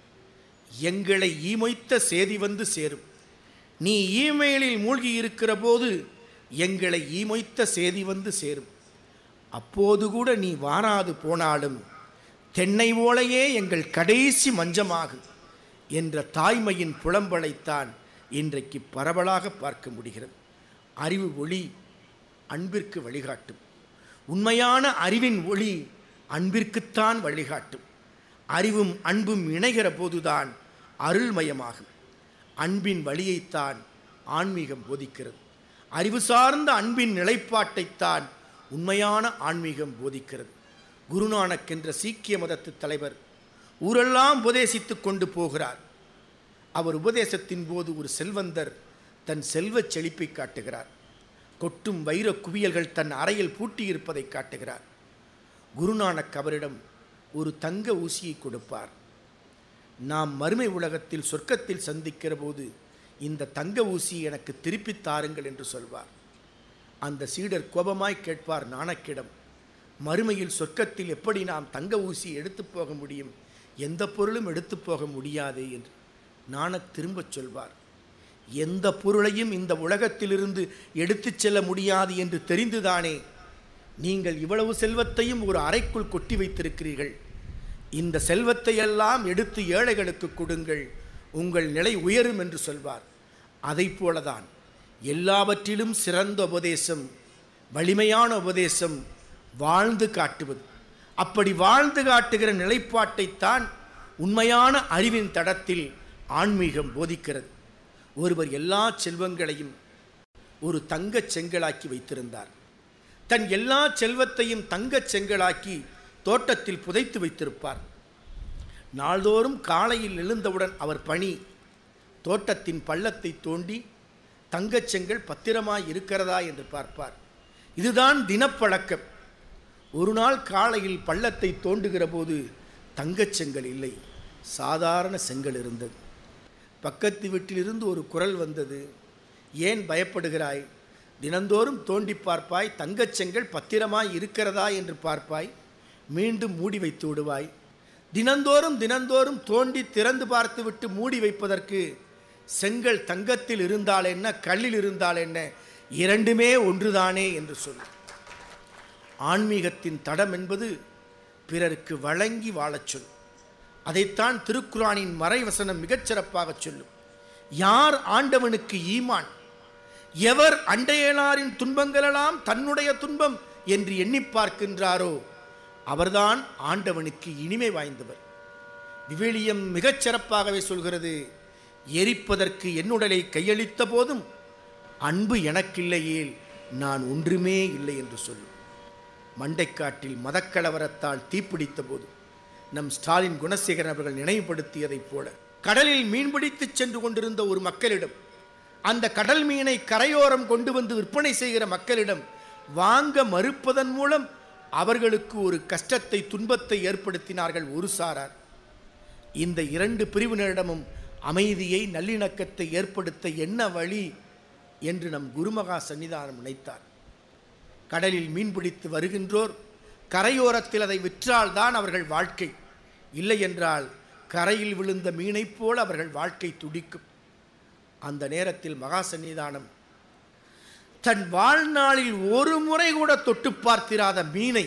எங்களை ஈமொய்த்த செய்தி வந்து சேரும் நீ இமெயிலில் மூழ்கி இருக்கிற போது எங்களை ஈமொய்த்த செய்தி வந்து சேரும் அப்போது கூட நீ வாராது போனாலும் தென்னை ஓலையே எங்கள் கடைசி மஞ்சமாகும் என்ற தாய்மையின் புலம்பலைத்தான் இன்றைக்கு பரவலாக பார்க்க முடிகிறது அறிவு ஒளி அன்பிற்கு வழிகாட்டும் உண்மையான அறிவின் ஒளி அன்பிற்குத்தான் வழிகாட்டும் அறிவும் அன்பும் இணைகிற போதுதான் அருள்மயமாகும் அன்பின் வழியைத்தான் ஆன்மீகம் போதிக்கிறது அறிவு சார்ந்த அன்பின் நிலைப்பாட்டைத்தான் உண்மையான ஆன்மீகம் போதிக்கிறது குருநானக் என்ற சீக்கிய மதத்து தலைவர் ஊரெல்லாம் உபதேசித்துக் கொண்டு போகிறார் அவர் உபதேசத்தின் போது ஒரு செல்வந்தர் தன் செல்வச் செழிப்பை காட்டுகிறார் கொட்டும் வைர குவியல்கள் தன் அறையில் பூட்டியிருப்பதை காட்டுகிறார் குருநானக் அவரிடம் ஒரு தங்க ஊசியை கொடுப்பார் நாம் மறுமை உலகத்தில் சொர்க்கத்தில் சந்திக்கிற போது இந்த தங்க ஊசி எனக்கு திருப்பித் தாருங்கள் என்று சொல்வார் அந்த சீடர் கோபமாய் கேட்பார் நாணக்கிடம் மறுமையில் சொர்க்கத்தில் எப்படி நாம் தங்க ஊசி எடுத்து போக முடியும் எந்த பொருளும் எடுத்து போக முடியாதே என்று நாணக் திரும்பச் சொல்வார் எந்த பொருளையும் இந்த உலகத்திலிருந்து எடுத்துச் செல்ல முடியாது என்று தெரிந்துதானே நீங்கள் இவ்வளவு செல்வத்தையும் ஒரு அறைக்குள் கொட்டி வைத்திருக்கிறீர்கள் இந்த செல்வத்தை எல்லாம் எடுத்து ஏழைகளுக்கு கொடுங்கள் உங்கள் நிலை உயரும் என்று சொல்வார் அதைப் போலதான் எல்லாவற்றிலும் சிறந்த உபதேசம் வலிமையான உபதேசம் வாழ்ந்து காட்டுவது அப்படி வாழ்ந்து காட்டுகிற நிலைப்பாட்டைத்தான் உண்மையான அறிவின் தடத்தில் ஆன்மீகம் போதிக்கிறது ஒருவர் எல்லா செல்வங்களையும் ஒரு தங்கச் செங்கலாக்கி வைத்திருந்தார் தன் எல்லா செல்வத்தையும் தங்கச் செங்கலாக்கி தோட்டத்தில் புதைத்து வைத்திருப்பார் நாள்தோறும் காலையில் எழுந்தவுடன் அவர் பணி தோட்டத்தின் பள்ளத்தை தோண்டி தங்கச் செங்கல் பத்திரமாய் இருக்கிறதா என்று பார்ப்பார் இதுதான் தினப்பழக்கம் ஒரு நாள் காலையில் பள்ளத்தை தோண்டுகிற போது தங்கச் செங்கல் இல்லை சாதாரண செங்கல் இருந்தது பக்கத்து வீட்டிலிருந்து ஒரு குரல் வந்தது ஏன் பயப்படுகிறாய் தினந்தோறும் தோண்டி பார்ப்பாய் தங்கச் செங்கல் பத்திரமாய் இருக்கிறதா என்று பார்ப்பாய் மீண்டும் மூடி வைத்து விடுவாய் தினந்தோறும் தினந்தோறும் தோண்டி திறந்து பார்த்துவிட்டு மூடி வைப்பதற்கு செங்கல் தங்கத்தில் இருந்தால் என்ன கல்லில் இருந்தால் என்ன இரண்டுமே ஒன்றுதானே என்று சொல் ஆன்மீகத்தின் தடம் என்பது பிறருக்கு வழங்கி வாழச் சொல் அதைத்தான் திருக்குரானின் மறைவசனம் மிகச் சிறப்பாகச் சொல்லும் யார் ஆண்டவனுக்கு ஈமான் எவர் அண்டையலாரின் துன்பங்களெல்லாம் தன்னுடைய துன்பம் என்று எண்ணி பார்க்கின்றாரோ அவர்தான் ஆண்டவனுக்கு இனிமை வாய்ந்தவர் விவிலியம் மிகச் சிறப்பாகவே சொல்கிறது எரிப்பதற்கு என்னுடலை கையளித்த போதும் அன்பு எனக்கில்லையேல் நான் ஒன்றுமே இல்லை என்று சொல்லும் மண்டைக்காட்டில் மதக்கலவரத்தால் தீப்பிடித்த போது நம் ஸ்டாலின் குணசேகரன் அவர்கள் நினைவுபடுத்தியதைப் போல கடலில் மீன்பிடித்துச் சென்று கொண்டிருந்த ஒரு மக்களிடம் அந்த கடல் மீனை கரையோரம் கொண்டு வந்து விற்பனை செய்கிற மக்களிடம் வாங்க மறுப்பதன் மூலம் அவர்களுக்கு ஒரு கஷ்டத்தை துன்பத்தை ஏற்படுத்தினார்கள் ஒரு சாரார் இந்த இரண்டு பிரிவினரிடமும் அமைதியை நல்லிணக்கத்தை ஏற்படுத்த என்ன வழி என்று நம் குருமகா சன்னிதானம் நினைத்தார் கடலில் மீன்பிடித்து வருகின்றோர் கரையோரத்தில் அதை விற்றால்தான் அவர்கள் வாழ்க்கை இல்லை என்றால் கரையில் விழுந்த மீனைப் போல அவர்கள் வாழ்க்கை துடிக்கும் அந்த நேரத்தில் மகா சன்னிதானம் தன் வாழ்நாளில் ஒரு முறை கூட தொட்டு பார்த்திராத மீனை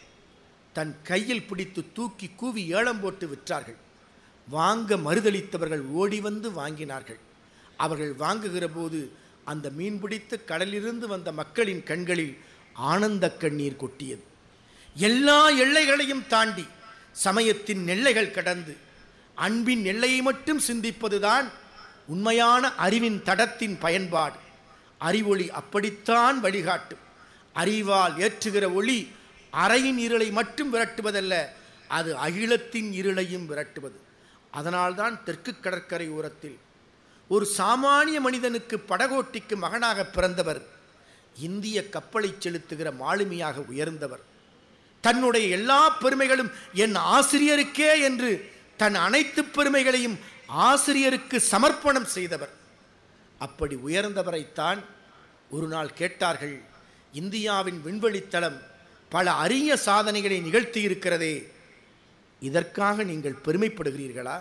தன் கையில் பிடித்து தூக்கி கூவி ஏலம் போட்டு விற்றார்கள் வாங்க மறுதளித்தவர்கள் ஓடி வந்து வாங்கினார்கள் அவர்கள் வாங்குகிற போது அந்த மீன் பிடித்து கடலிலிருந்து வந்த மக்களின் கண்களில் ஆனந்த கண்ணீர் கொட்டியது எல்லா எல்லைகளையும் தாண்டி சமயத்தின் எல்லைகள் கடந்து அன்பின் எல்லையை மட்டும் சிந்திப்பதுதான் உண்மையான அறிவின் தடத்தின் பயன்பாடு அறிவொளி அப்படித்தான் வழிகாட்டும் அறிவால் ஏற்றுகிற ஒளி அறையின் இருளை மட்டும் விரட்டுவதல்ல அது அகிலத்தின் இருளையும் விரட்டுவது அதனால்தான் தெற்கு கடற்கரை ஓரத்தில் ஒரு சாமானிய மனிதனுக்கு படகோட்டிக்கு மகனாக பிறந்தவர் இந்திய கப்பலை செலுத்துகிற மாலுமியாக உயர்ந்தவர் தன்னுடைய எல்லா பெருமைகளும் என் ஆசிரியருக்கே என்று தன் அனைத்து பெருமைகளையும் ஆசிரியருக்கு சமர்ப்பணம் செய்தவர் அப்படி உயர்ந்தவரைத்தான் ஒரு நாள் கேட்டார்கள் இந்தியாவின் விண்வெளித்தளம் பல அரிய சாதனைகளை நிகழ்த்தி இருக்கிறதே இதற்காக நீங்கள் பெருமைப்படுகிறீர்களா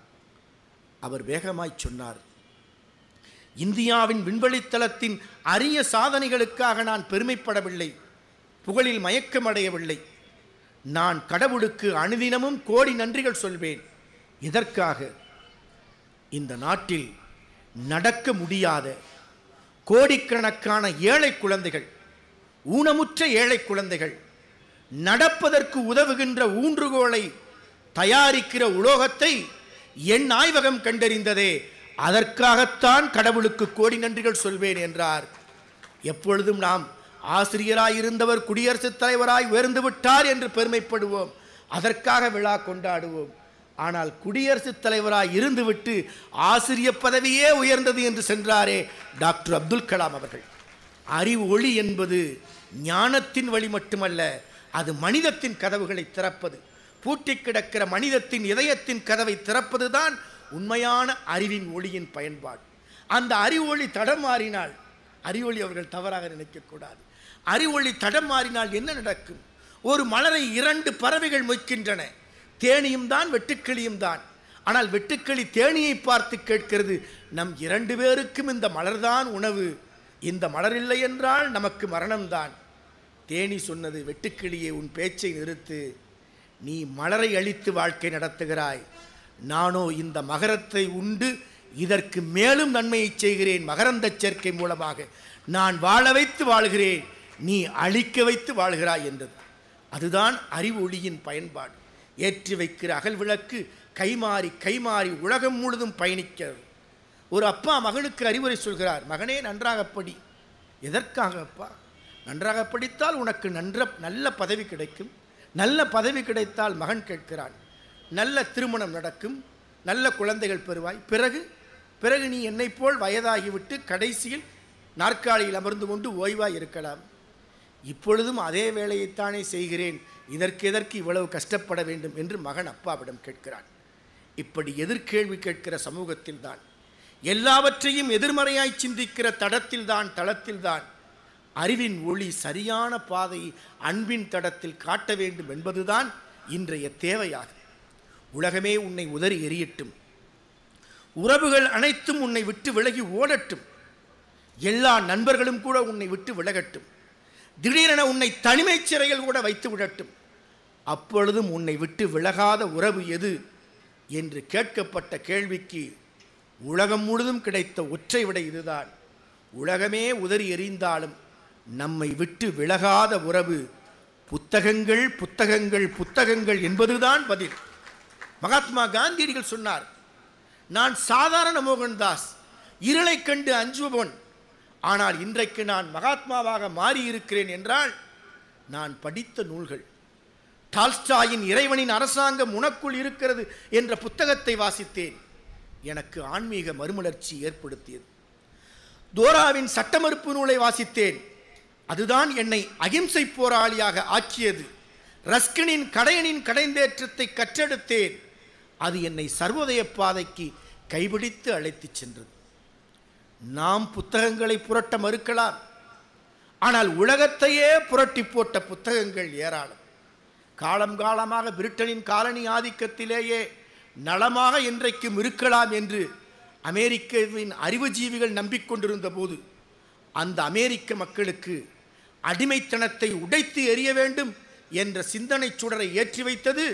அவர் வேகமாய் சொன்னார் இந்தியாவின் விண்வெளித்தளத்தின் அரிய சாதனைகளுக்காக நான் பெருமைப்படவில்லை புகழில் மயக்கமடையவில்லை நான் கடவுளுக்கு அனுதினமும் கோடி நன்றிகள் சொல்வேன் எதற்காக இந்த நாட்டில் நடக்க முடியாத கோடிக்கணக்கான ஏழை குழந்தைகள் ஊனமுற்ற ஏழை குழந்தைகள் நடப்பதற்கு உதவுகின்ற ஊன்றுகோலை தயாரிக்கிற உலோகத்தை என் ஆய்வகம் கண்டறிந்ததே அதற்காகத்தான் கடவுளுக்கு கோடி நன்றிகள் சொல்வேன் என்றார் எப்பொழுதும் நாம் ஆசிரியராயிருந்தவர் குடியரசுத் தலைவராய் உயர்ந்து விட்டார் என்று பெருமைப்படுவோம் அதற்காக விழா கொண்டாடுவோம் ஆனால் குடியரசுத் தலைவராய் இருந்துவிட்டு ஆசிரிய பதவியே உயர்ந்தது என்று சென்றாரே டாக்டர் அப்துல் கலாம் அவர்கள் அறிவு ஒளி என்பது ஞானத்தின் வழி மட்டுமல்ல அது மனிதத்தின் கதவுகளை திறப்பது பூட்டி கிடக்கிற மனிதத்தின் இதயத்தின் கதவை திறப்பதுதான் உண்மையான அறிவின் ஒளியின் பயன்பாடு அந்த அறிவொளி தடம் மாறினால் அறிவொளி அவர்கள் தவறாக நினைக்கக்கூடாது அறிவொளி தடம் மாறினால் என்ன நடக்கும் ஒரு மலரை இரண்டு பறவைகள் மொய்க்கின்றன தேனியும் தான் வெட்டுக்கிளியும் தான் ஆனால் வெட்டுக்கிளி தேனியை பார்த்து கேட்கிறது நம் இரண்டு பேருக்கும் இந்த மலர்தான் உணவு இந்த மலர் இல்லை என்றால் நமக்கு மரணம்தான் தேனி சொன்னது வெட்டுக்கிளியே உன் பேச்சை நிறுத்து நீ மலரை அழித்து வாழ்க்கை நடத்துகிறாய் நானோ இந்த மகரத்தை உண்டு இதற்கு மேலும் நன்மையை செய்கிறேன் மகரந்த சேர்க்கை மூலமாக நான் வாழ வைத்து வாழ்கிறேன் நீ அழிக்க வைத்து வாழ்கிறாய் என்றது அதுதான் அறிவு ஒளியின் பயன்பாடு ஏற்றி வைக்கிற அகல் விளக்கு கைமாறி கைமாறி உலகம் முழுதும் பயணிக்கிறது ஒரு அப்பா மகனுக்கு அறிவுரை சொல்கிறார் மகனே நன்றாக படி எதற்காக அப்பா நன்றாக படித்தால் உனக்கு நன்ற நல்ல பதவி கிடைக்கும் நல்ல பதவி கிடைத்தால் மகன் கேட்கிறான் நல்ல திருமணம் நடக்கும் நல்ல குழந்தைகள் பெறுவாய் பிறகு பிறகு நீ என்னைப் போல் வயதாகிவிட்டு கடைசியில் நாற்காலியில் அமர்ந்து கொண்டு ஓய்வாய் இருக்கலாம் இப்பொழுதும் அதே வேலையைத்தானே செய்கிறேன் இதற்கு எதற்கு இவ்வளவு கஷ்டப்பட வேண்டும் என்று மகன் அப்பாவிடம் கேட்கிறான் இப்படி எதிர்கேள்வி கேட்கிற சமூகத்தில்தான் எல்லாவற்றையும் எதிர்மறையாய் சிந்திக்கிற தடத்தில்தான் தளத்தில்தான் அறிவின் ஒளி சரியான பாதை அன்பின் தடத்தில் காட்ட வேண்டும் என்பதுதான் இன்றைய தேவையாகும் உலகமே உன்னை உதறி எறியட்டும் உறவுகள் அனைத்தும் உன்னை விட்டு விலகி ஓடட்டும் எல்லா நண்பர்களும் கூட உன்னை விட்டு விலகட்டும் திடீரென உன்னை தனிமைச் சிறையில் கூட வைத்து விடட்டும் அப்பொழுதும் உன்னை விட்டு விலகாத உறவு எது என்று கேட்கப்பட்ட கேள்விக்கு உலகம் முழுதும் கிடைத்த ஒற்றை விடை இதுதான் உலகமே உதறி எறிந்தாலும் நம்மை விட்டு விலகாத உறவு புத்தகங்கள் புத்தகங்கள் புத்தகங்கள் என்பதுதான் பதில் மகாத்மா காந்தியடிகள் சொன்னார் நான் சாதாரண மோகன்தாஸ் இருளை கண்டு அஞ்சுபவன் ஆனால் இன்றைக்கு நான் மகாத்மாவாக மாறியிருக்கிறேன் என்றால் நான் படித்த நூல்கள் டால்ஸ்டாயின் இறைவனின் அரசாங்கம் உனக்குள் இருக்கிறது என்ற புத்தகத்தை வாசித்தேன் எனக்கு ஆன்மீக மறுமலர்ச்சி ஏற்படுத்தியது தோராவின் சட்டமறுப்பு நூலை வாசித்தேன் அதுதான் என்னை அகிம்சை போராளியாக ஆக்கியது ரஸ்கினின் கடையனின் கடைந்தேற்றத்தை கற்றெடுத்தேன் அது என்னை சர்வோதய பாதைக்கு கைபிடித்து அழைத்துச் சென்றது நாம் புத்தகங்களை புரட்ட மறுக்கலாம் ஆனால் உலகத்தையே புரட்டி போட்ட புத்தகங்கள் ஏராளம் காலம் காலமாக பிரிட்டனின் காலனி ஆதிக்கத்திலேயே நலமாக இன்றைக்கும் இருக்கலாம் என்று அமெரிக்காவின் அறிவுஜீவிகள் நம்பிக்கொண்டிருந்த போது அந்த அமெரிக்க மக்களுக்கு அடிமைத்தனத்தை உடைத்து எறிய வேண்டும் என்ற சிந்தனை சுடரை ஏற்றி வைத்தது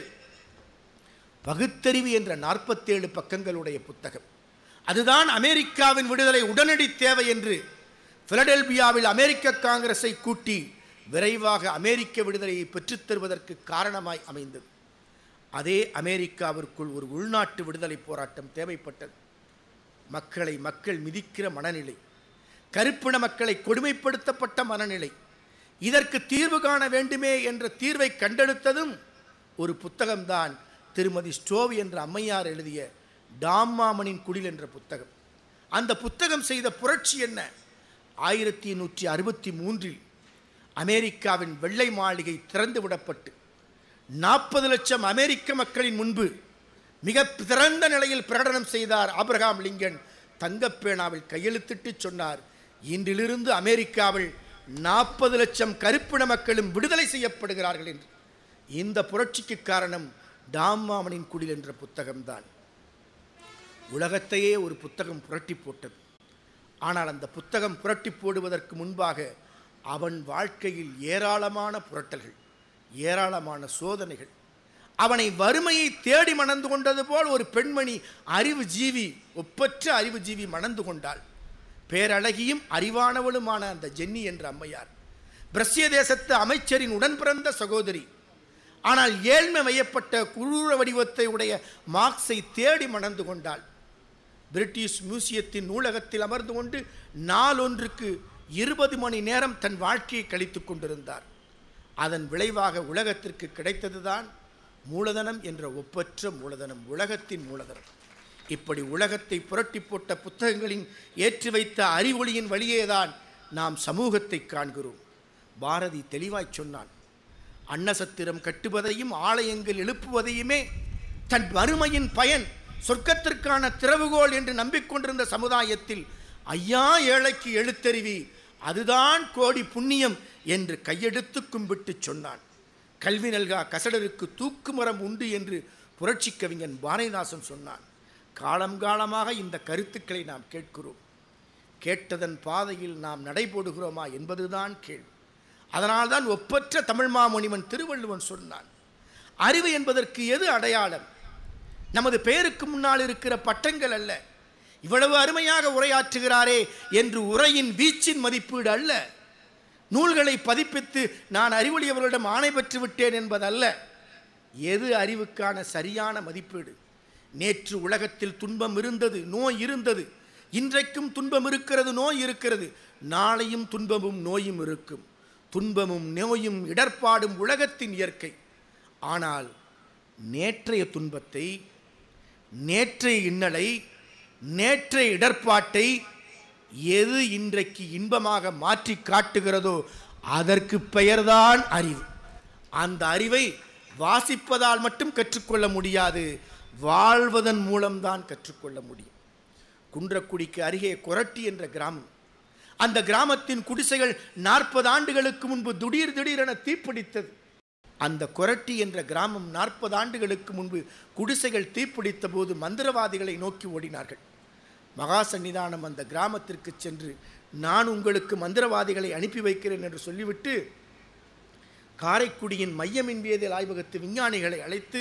பகுத்தறிவு என்ற நாற்பத்தேழு பக்கங்களுடைய புத்தகம் அதுதான் அமெரிக்காவின் விடுதலை உடனடி தேவை என்று பிலடெல்பியாவில் அமெரிக்க காங்கிரஸை கூட்டி விரைவாக அமெரிக்க விடுதலையை பெற்றுத் தருவதற்கு காரணமாய் அமைந்தது அதே அமெரிக்காவிற்குள் ஒரு உள்நாட்டு விடுதலை போராட்டம் தேவைப்பட்டது மக்களை மக்கள் மிதிக்கிற மனநிலை கருப்பின மக்களை கொடுமைப்படுத்தப்பட்ட மனநிலை இதற்கு தீர்வு காண வேண்டுமே என்ற தீர்வை கண்டெடுத்ததும் ஒரு புத்தகம்தான் திருமதி ஸ்டோவி என்ற அம்மையார் எழுதிய டாம்மாமனின் குடில் என்ற புத்தகம் அந்த புத்தகம் செய்த புரட்சி என்ன ஆயிரத்தி நூற்றி அறுபத்தி மூன்றில் அமெரிக்காவின் வெள்ளை மாளிகை திறந்து விடப்பட்டு நாற்பது லட்சம் அமெரிக்க மக்களின் முன்பு மிக திறந்த நிலையில் பிரகடனம் செய்தார் ஆபிரகாம் லிங்கன் தங்கப்பேனாவில் கையெழுத்திட்டு சொன்னார் இன்றிலிருந்து அமெரிக்காவில் நாற்பது லட்சம் கருப்பின மக்களும் விடுதலை செய்யப்படுகிறார்கள் என்று இந்த புரட்சிக்கு காரணம் டாம்மாமனின் குடில் என்ற புத்தகம்தான் உலகத்தையே ஒரு புத்தகம் புரட்டி போட்டது ஆனால் அந்த புத்தகம் புரட்டி போடுவதற்கு முன்பாக அவன் வாழ்க்கையில் ஏராளமான புரட்டல்கள் ஏராளமான சோதனைகள் அவனை வறுமையை தேடி மணந்து கொண்டது போல் ஒரு பெண்மணி அறிவு ஜீவி ஒப்பற்ற அறிவு ஜீவி மணந்து கொண்டாள் பேரழகியும் அறிவானவளுமான அந்த ஜென்னி என்ற அம்மையார் பிரஸ்ய தேசத்து அமைச்சரின் உடன் பிறந்த சகோதரி ஆனால் ஏழ்மை மையப்பட்ட குழூர வடிவத்தை உடைய மார்க்ஸை தேடி மணந்து கொண்டாள் பிரிட்டிஷ் மியூசியத்தின் நூலகத்தில் அமர்ந்து கொண்டு நாளொன்றுக்கு இருபது மணி நேரம் தன் வாழ்க்கையை கழித்துக் கொண்டிருந்தார் அதன் விளைவாக உலகத்திற்கு கிடைத்ததுதான் மூலதனம் என்ற ஒப்பற்ற மூலதனம் உலகத்தின் மூலதனம் இப்படி உலகத்தை புரட்டி போட்ட புத்தகங்களின் ஏற்றி வைத்த அறிவொளியின் வழியேதான் நாம் சமூகத்தை காண்கிறோம் பாரதி தெளிவாய் சொன்னான் அன்னசத்திரம் கட்டுவதையும் ஆலயங்கள் எழுப்புவதையுமே தன் வறுமையின் பயன் சொர்க்கத்திற்கான திறவுகோல் என்று நம்பிக்கொண்டிருந்த சமுதாயத்தில் ஐயா ஏழைக்கு எழுத்தறிவி அதுதான் கோடி புண்ணியம் என்று கையெடுத்து கும்பிட்டு சொன்னான் கல்வி நல்கா கசடருக்கு தூக்கு மரம் உண்டு என்று புரட்சி கவிஞன் பாரதிதாசன் சொன்னான் காலம் காலமாக இந்த கருத்துக்களை நாம் கேட்கிறோம் கேட்டதன் பாதையில் நாம் நடைபோடுகிறோமா என்பதுதான் கேள்வி அதனால்தான் ஒப்பற்ற தமிழ் மாமுனிவன் திருவள்ளுவன் சொன்னான் அறிவு என்பதற்கு எது அடையாளம் நமது பெயருக்கு முன்னால் இருக்கிற பட்டங்கள் அல்ல இவ்வளவு அருமையாக உரையாற்றுகிறாரே என்று உரையின் வீச்சின் மதிப்பீடு அல்ல நூல்களை பதிப்பித்து நான் அறிவொழியவர்களிடம் ஆணை பெற்று விட்டேன் என்பதல்ல எது அறிவுக்கான சரியான மதிப்பீடு நேற்று உலகத்தில் துன்பம் இருந்தது நோய் இருந்தது இன்றைக்கும் துன்பம் இருக்கிறது நோய் இருக்கிறது நாளையும் துன்பமும் நோயும் இருக்கும் துன்பமும் நோயும் இடர்பாடும் உலகத்தின் இயற்கை ஆனால் நேற்றைய துன்பத்தை நேற்றைய இன்னலை நேற்றைய இடர்பாட்டை எது இன்றைக்கு இன்பமாக மாற்றி காட்டுகிறதோ அதற்கு பெயர்தான் அறிவு அந்த அறிவை வாசிப்பதால் மட்டும் கற்றுக்கொள்ள முடியாது வாழ்வதன் மூலம்தான் கற்றுக்கொள்ள முடியும் குன்றக்குடிக்கு அருகே கொரட்டி என்ற கிராமம் அந்த கிராமத்தின் குடிசைகள் நாற்பது ஆண்டுகளுக்கு முன்பு திடீர் திடீரென தீப்பிடித்தது அந்த கொரட்டி என்ற கிராமம் நாற்பது ஆண்டுகளுக்கு முன்பு குடிசைகள் தீப்பிடித்த போது மந்திரவாதிகளை நோக்கி ஓடினார்கள் மகா சன்னிதானம் அந்த கிராமத்திற்கு சென்று நான் உங்களுக்கு மந்திரவாதிகளை அனுப்பி வைக்கிறேன் என்று சொல்லிவிட்டு காரைக்குடியின் மையமின்வியதியல் ஆய்வகத்து விஞ்ஞானிகளை அழைத்து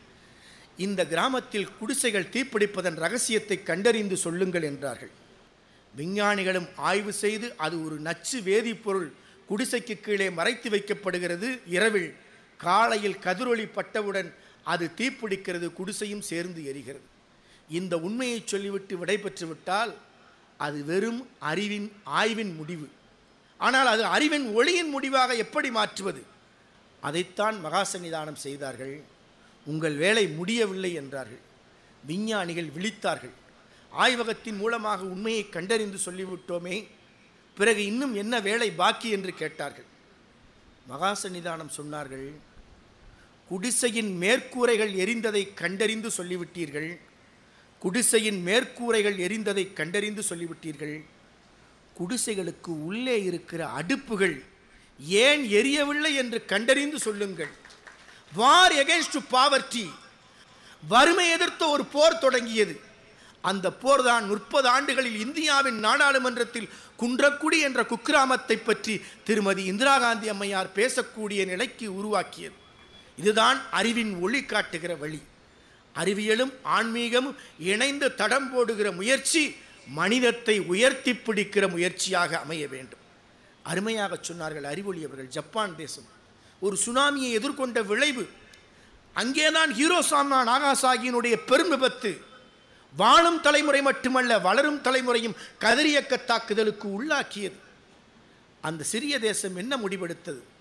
இந்த கிராமத்தில் குடிசைகள் தீப்பிடிப்பதன் ரகசியத்தை கண்டறிந்து சொல்லுங்கள் என்றார்கள் விஞ்ஞானிகளும் ஆய்வு செய்து அது ஒரு நச்சு வேதிப்பொருள் குடிசைக்கு கீழே மறைத்து வைக்கப்படுகிறது இரவில் காலையில் கதிரொளி பட்டவுடன் அது தீப்பிடிக்கிறது குடிசையும் சேர்ந்து எரிகிறது இந்த உண்மையை சொல்லிவிட்டு விடைபெற்று விட்டால் அது வெறும் அறிவின் ஆய்வின் முடிவு ஆனால் அது அறிவின் ஒளியின் முடிவாக எப்படி மாற்றுவது அதைத்தான் மகாசன்னிதானம் செய்தார்கள் உங்கள் வேலை முடியவில்லை என்றார்கள் விஞ்ஞானிகள் விழித்தார்கள் ஆய்வகத்தின் மூலமாக உண்மையை கண்டறிந்து சொல்லிவிட்டோமே பிறகு இன்னும் என்ன வேலை பாக்கி என்று கேட்டார்கள் மகாசன்னிதானம் சொன்னார்கள் குடிசையின் மேற்கூரைகள் எரிந்ததை கண்டறிந்து சொல்லிவிட்டீர்கள் குடிசையின் மேற்கூரைகள் எரிந்ததை கண்டறிந்து சொல்லிவிட்டீர்கள் குடிசைகளுக்கு உள்ளே இருக்கிற அடுப்புகள் ஏன் எரியவில்லை என்று கண்டறிந்து சொல்லுங்கள் வார் எகென்ஸ்ட் டு பாவர்ட்டி வறுமை எதிர்த்த ஒரு போர் தொடங்கியது அந்த போர் தான் முப்பது ஆண்டுகளில் இந்தியாவின் நாடாளுமன்றத்தில் குன்றக்குடி என்ற குக்கிராமத்தை பற்றி திருமதி இந்திரா காந்தி அம்மையார் பேசக்கூடிய நிலைக்கு உருவாக்கியது இதுதான் அறிவின் ஒளி காட்டுகிற வழி அறிவியலும் ஆன்மீகமும் இணைந்து தடம் போடுகிற முயற்சி மனிதத்தை உயர்த்தி பிடிக்கிற முயற்சியாக அமைய வேண்டும் அருமையாக சொன்னார்கள் அறிவொளி அவர்கள் ஜப்பான் தேசம் ஒரு சுனாமியை எதிர்கொண்ட விளைவு அங்கேதான் ஹீரோசாமா நாகாசாகியினுடைய பெரும் விபத்து வாழும் தலைமுறை மட்டுமல்ல வளரும் தலைமுறையும் கதிரியக்க தாக்குதலுக்கு உள்ளாக்கியது அந்த சிறிய தேசம் என்ன முடிவெடுத்தது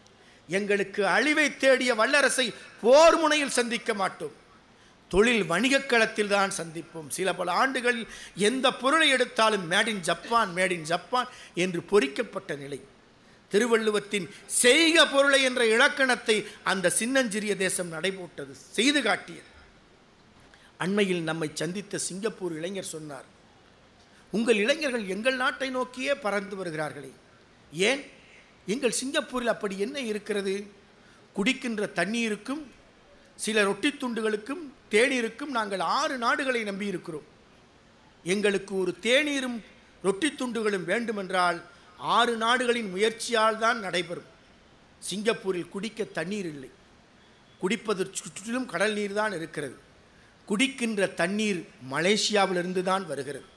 எங்களுக்கு அழிவை தேடிய வல்லரசை போர் முனையில் சந்திக்க மாட்டோம் தொழில் வணிகக் களத்தில் தான் சந்திப்போம் சில பல ஆண்டுகளில் எந்த பொருளை எடுத்தாலும் made in Japan made in Japan என்று பொறிக்கப்பட்ட நிலை திருவள்ளுவத்தின் செய்க பொருளை என்ற இலக்கணத்தை அந்த சின்னஞ்சிறிய தேசம் நடைபோட்டது செய்து காட்டியது அண்மையில் நம்மை சந்தித்த சிங்கப்பூர் இளைஞர் சொன்னார் உங்கள் இளைஞர்கள் எங்கள் நாட்டை நோக்கியே பறந்து வருகிறார்களே ஏன் எங்கள் சிங்கப்பூரில் அப்படி என்ன இருக்கிறது குடிக்கின்ற தண்ணீருக்கும் சில ரொட்டி துண்டுகளுக்கும் தேநீருக்கும் நாங்கள் ஆறு நாடுகளை நம்பியிருக்கிறோம் எங்களுக்கு ஒரு தேநீரும் ரொட்டி துண்டுகளும் வேண்டுமென்றால் ஆறு நாடுகளின் முயற்சியால் தான் நடைபெறும் சிங்கப்பூரில் குடிக்க தண்ணீர் இல்லை குடிப்பதற்கு சுற்றிலும் கடல் நீர் தான் இருக்கிறது குடிக்கின்ற தண்ணீர் மலேசியாவிலிருந்து தான் வருகிறது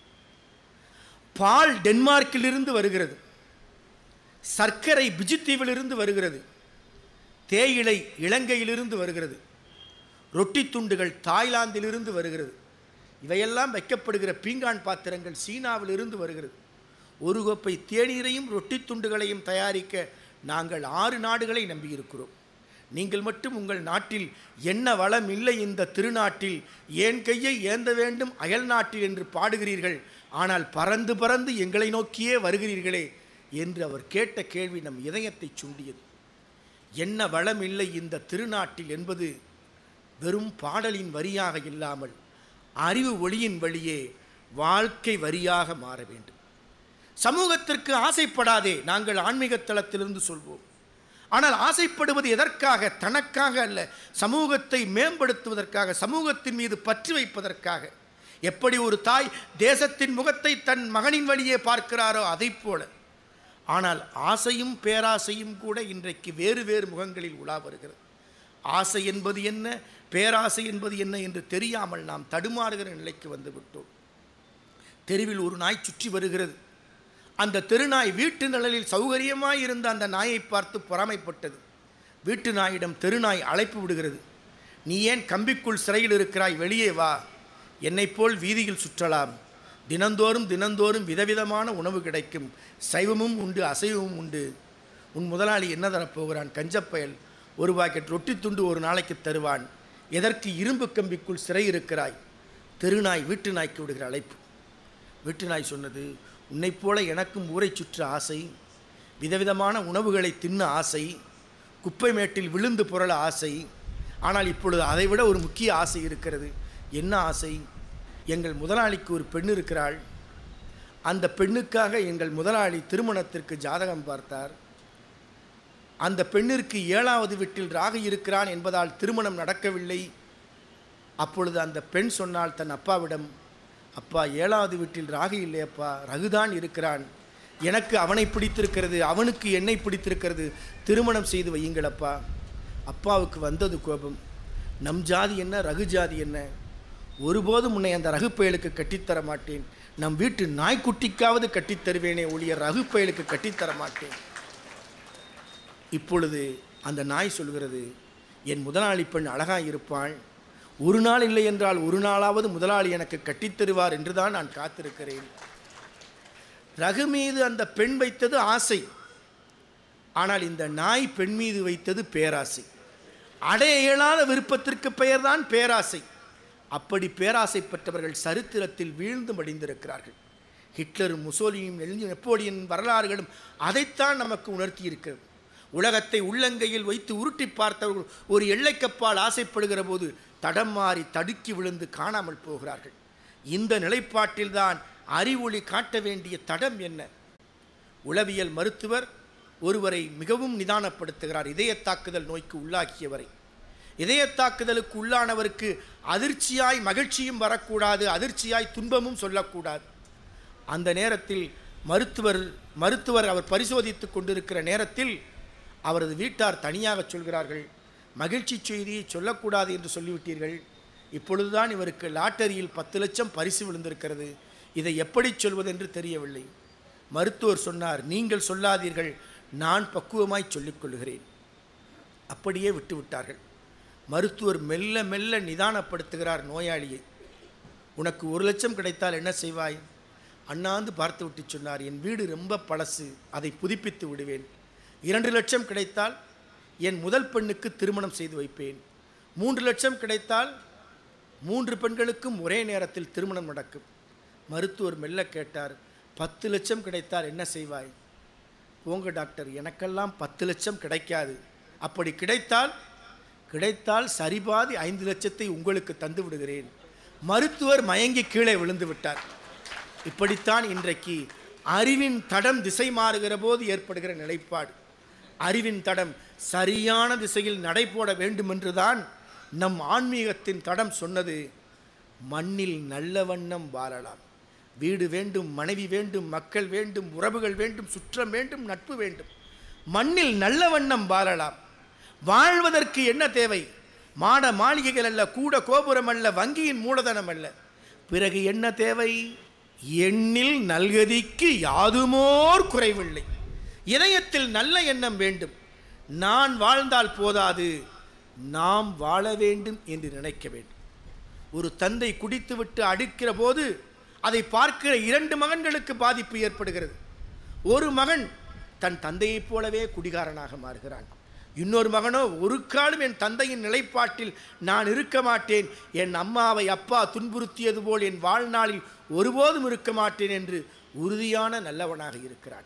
பால் டென்மார்க்கிலிருந்து வருகிறது சர்க்கரை பிஜித்தீவிலிருந்து வருகிறது தேயிலை இலங்கையிலிருந்து வருகிறது ரொட்டி துண்டுகள் தாய்லாந்திலிருந்து வருகிறது இவையெல்லாம் வைக்கப்படுகிற பீங்கான் பாத்திரங்கள் சீனாவிலிருந்து வருகிறது ஒரு கோப்பை தேநீரையும் ரொட்டி துண்டுகளையும் தயாரிக்க நாங்கள் ஆறு நாடுகளை நம்பியிருக்கிறோம் நீங்கள் மட்டும் உங்கள் நாட்டில் என்ன வளம் இல்லை இந்த திருநாட்டில் ஏன் கையை ஏந்த வேண்டும் அயல் நாட்டில் என்று பாடுகிறீர்கள் ஆனால் பறந்து பறந்து எங்களை நோக்கியே வருகிறீர்களே என்று அவர் கேட்ட கேள்வி நம் இதயத்தை சுண்டியது என்ன வளம் இல்லை இந்த திருநாட்டில் என்பது வெறும் பாடலின் வரியாக இல்லாமல் அறிவு ஒளியின் வழியே வாழ்க்கை வரியாக மாற வேண்டும் சமூகத்திற்கு ஆசைப்படாதே நாங்கள் ஆன்மீக தளத்திலிருந்து சொல்வோம் ஆனால் ஆசைப்படுவது எதற்காக தனக்காக அல்ல சமூகத்தை மேம்படுத்துவதற்காக சமூகத்தின் மீது பற்று வைப்பதற்காக எப்படி ஒரு தாய் தேசத்தின் முகத்தை தன் மகனின் வழியே பார்க்கிறாரோ அதைப் போல ஆனால் ஆசையும் பேராசையும் கூட இன்றைக்கு வேறு வேறு முகங்களில் உலா வருகிறது ஆசை என்பது என்ன பேராசை என்பது என்ன என்று தெரியாமல் நாம் தடுமாறுகிற நிலைக்கு வந்து விட்டோம் தெருவில் ஒரு நாய் சுற்றி வருகிறது அந்த தெருநாய் வீட்டு நிழலில் சௌகரியமாய் இருந்த அந்த நாயை பார்த்து பொறாமைப்பட்டது வீட்டு நாயிடம் தெருநாய் அழைப்பு விடுகிறது நீ ஏன் கம்பிக்குள் சிறையில் இருக்கிறாய் வெளியே வா என்னைப் போல் வீதியில் சுற்றலாம் தினந்தோறும் தினந்தோறும் விதவிதமான உணவு கிடைக்கும் சைவமும் உண்டு அசைவமும் உண்டு உன் முதலாளி என்ன தரப்போகிறான் கஞ்சப்பயல் ஒரு பாக்கெட் ரொட்டி துண்டு ஒரு நாளைக்கு தருவான் எதற்கு இரும்பு கம்பிக்குள் சிறை இருக்கிறாய் தெருநாய் வீட்டு நாய்க்கு விடுகிற அழைப்பு வீட்டு நாய் சொன்னது உன்னைப் போல எனக்கும் ஊரை சுற்ற ஆசை விதவிதமான உணவுகளை தின்ன ஆசை குப்பை மேட்டில் விழுந்து புரள ஆசை ஆனால் இப்பொழுது அதைவிட ஒரு முக்கிய ஆசை இருக்கிறது என்ன ஆசை எங்கள் முதலாளிக்கு ஒரு பெண் இருக்கிறாள் அந்த பெண்ணுக்காக எங்கள் முதலாளி திருமணத்திற்கு ஜாதகம் பார்த்தார் அந்த பெண்ணிற்கு ஏழாவது வீட்டில் ராகு இருக்கிறான் என்பதால் திருமணம் நடக்கவில்லை அப்பொழுது அந்த பெண் சொன்னால் தன் அப்பாவிடம் அப்பா ஏழாவது வீட்டில் ராகு இல்லையப்பா ரகுதான் இருக்கிறான் எனக்கு அவனை பிடித்திருக்கிறது அவனுக்கு என்னை பிடித்திருக்கிறது திருமணம் செய்து வையுங்களப்பா அப்பாவுக்கு வந்தது கோபம் நம் ஜாதி என்ன ரகு ஜாதி என்ன ஒருபோதும் உன்னை அந்த ரகு பயலுக்கு கட்டித்தர மாட்டேன் நம் வீட்டு நாய்க்குட்டிக்காவது கட்டித் தருவேனே ஒழிய ரகு பயலுக்கு கட்டித்தர மாட்டேன் இப்பொழுது அந்த நாய் சொல்கிறது என் முதலாளி பெண் அழகாய் இருப்பாள் ஒரு நாள் இல்லை என்றால் ஒரு நாளாவது முதலாளி எனக்கு கட்டித்தருவார் என்றுதான் நான் காத்திருக்கிறேன் ரகு மீது அந்த பெண் வைத்தது ஆசை ஆனால் இந்த நாய் பெண் மீது வைத்தது பேராசை அடைய இயலாத விருப்பத்திற்கு பெயர்தான் பேராசை அப்படி பேராசை பெற்றவர்கள் சரித்திரத்தில் வீழ்ந்து மடிந்திருக்கிறார்கள் ஹிட்லரும் முசோலினியும் எழுதி நெப்போலியன் வரலாறுகளும் அதைத்தான் நமக்கு உணர்த்தி இருக்கிறது உலகத்தை உள்ளங்கையில் வைத்து உருட்டி பார்த்தவர்கள் ஒரு எல்லைக்கப்பால் ஆசைப்படுகிற போது தடம் மாறி தடுக்கி விழுந்து காணாமல் போகிறார்கள் இந்த நிலைப்பாட்டில்தான் அறிவொளி காட்ட வேண்டிய தடம் என்ன உளவியல் மருத்துவர் ஒருவரை மிகவும் நிதானப்படுத்துகிறார் இதயத் தாக்குதல் நோய்க்கு உள்ளாக்கியவரை இதயத் தாக்குதலுக்கு உள்ளானவருக்கு அதிர்ச்சியாய் மகிழ்ச்சியும் வரக்கூடாது அதிர்ச்சியாய் துன்பமும் சொல்லக்கூடாது அந்த நேரத்தில் மருத்துவர் மருத்துவர் அவர் பரிசோதித்து கொண்டிருக்கிற நேரத்தில் அவரது வீட்டார் தனியாக சொல்கிறார்கள் மகிழ்ச்சி செய்தியை சொல்லக்கூடாது என்று சொல்லிவிட்டீர்கள் இப்பொழுதுதான் இவருக்கு லாட்டரியில் பத்து லட்சம் பரிசு விழுந்திருக்கிறது இதை எப்படி சொல்வதென்று தெரியவில்லை மருத்துவர் சொன்னார் நீங்கள் சொல்லாதீர்கள் நான் பக்குவமாய் சொல்லிக் கொள்கிறேன் அப்படியே விட்டுவிட்டார்கள் மருத்துவர் மெல்ல மெல்ல நிதானப்படுத்துகிறார் நோயாளியை உனக்கு ஒரு லட்சம் கிடைத்தால் என்ன செய்வாய் அண்ணாந்து பார்த்து விட்டு சொன்னார் என் வீடு ரொம்ப பழசு அதை புதுப்பித்து விடுவேன் இரண்டு லட்சம் கிடைத்தால் என் முதல் பெண்ணுக்கு திருமணம் செய்து வைப்பேன் மூன்று லட்சம் கிடைத்தால் மூன்று பெண்களுக்கும் ஒரே நேரத்தில் திருமணம் நடக்கும் மருத்துவர் மெல்ல கேட்டார் பத்து லட்சம் கிடைத்தால் என்ன செய்வாய் போங்க டாக்டர் எனக்கெல்லாம் பத்து லட்சம் கிடைக்காது அப்படி கிடைத்தால் கிடைத்தால் சரிபாதி ஐந்து லட்சத்தை உங்களுக்கு தந்து விடுகிறேன் மருத்துவர் மயங்கி கீழே விழுந்து விட்டார் இப்படித்தான் இன்றைக்கு அறிவின் தடம் திசை மாறுகிற போது ஏற்படுகிற நிலைப்பாடு அறிவின் தடம் சரியான திசையில் நடைபோட வேண்டுமென்றுதான் நம் ஆன்மீகத்தின் தடம் சொன்னது மண்ணில் நல்ல வண்ணம் வாழலாம் வீடு வேண்டும் மனைவி வேண்டும் மக்கள் வேண்டும் உறவுகள் வேண்டும் சுற்றம் வேண்டும் நட்பு வேண்டும் மண்ணில் நல்ல வண்ணம் வாழலாம் வாழ்வதற்கு என்ன தேவை மாட மாளிகைகள் அல்ல கூட கோபுரம் அல்ல வங்கியின் மூலதனம் அல்ல பிறகு என்ன தேவை எண்ணில் நல்கதிக்கு யாதுமோர் குறைவில்லை இதயத்தில் நல்ல எண்ணம் வேண்டும் நான் வாழ்ந்தால் போதாது நாம் வாழ வேண்டும் என்று நினைக்க வேண்டும் ஒரு தந்தை குடித்துவிட்டு அடுக்கிற போது அதை பார்க்கிற இரண்டு மகன்களுக்கு பாதிப்பு ஏற்படுகிறது ஒரு மகன் தன் தந்தையைப் போலவே குடிகாரனாக மாறுகிறான் இன்னொரு மகனோ ஒரு காலம் என் தந்தையின் நிலைப்பாட்டில் நான் இருக்க மாட்டேன் என் அம்மாவை அப்பா துன்புறுத்தியது போல் என் வாழ்நாளில் ஒருபோதும் இருக்க மாட்டேன் என்று உறுதியான நல்லவனாக இருக்கிறான்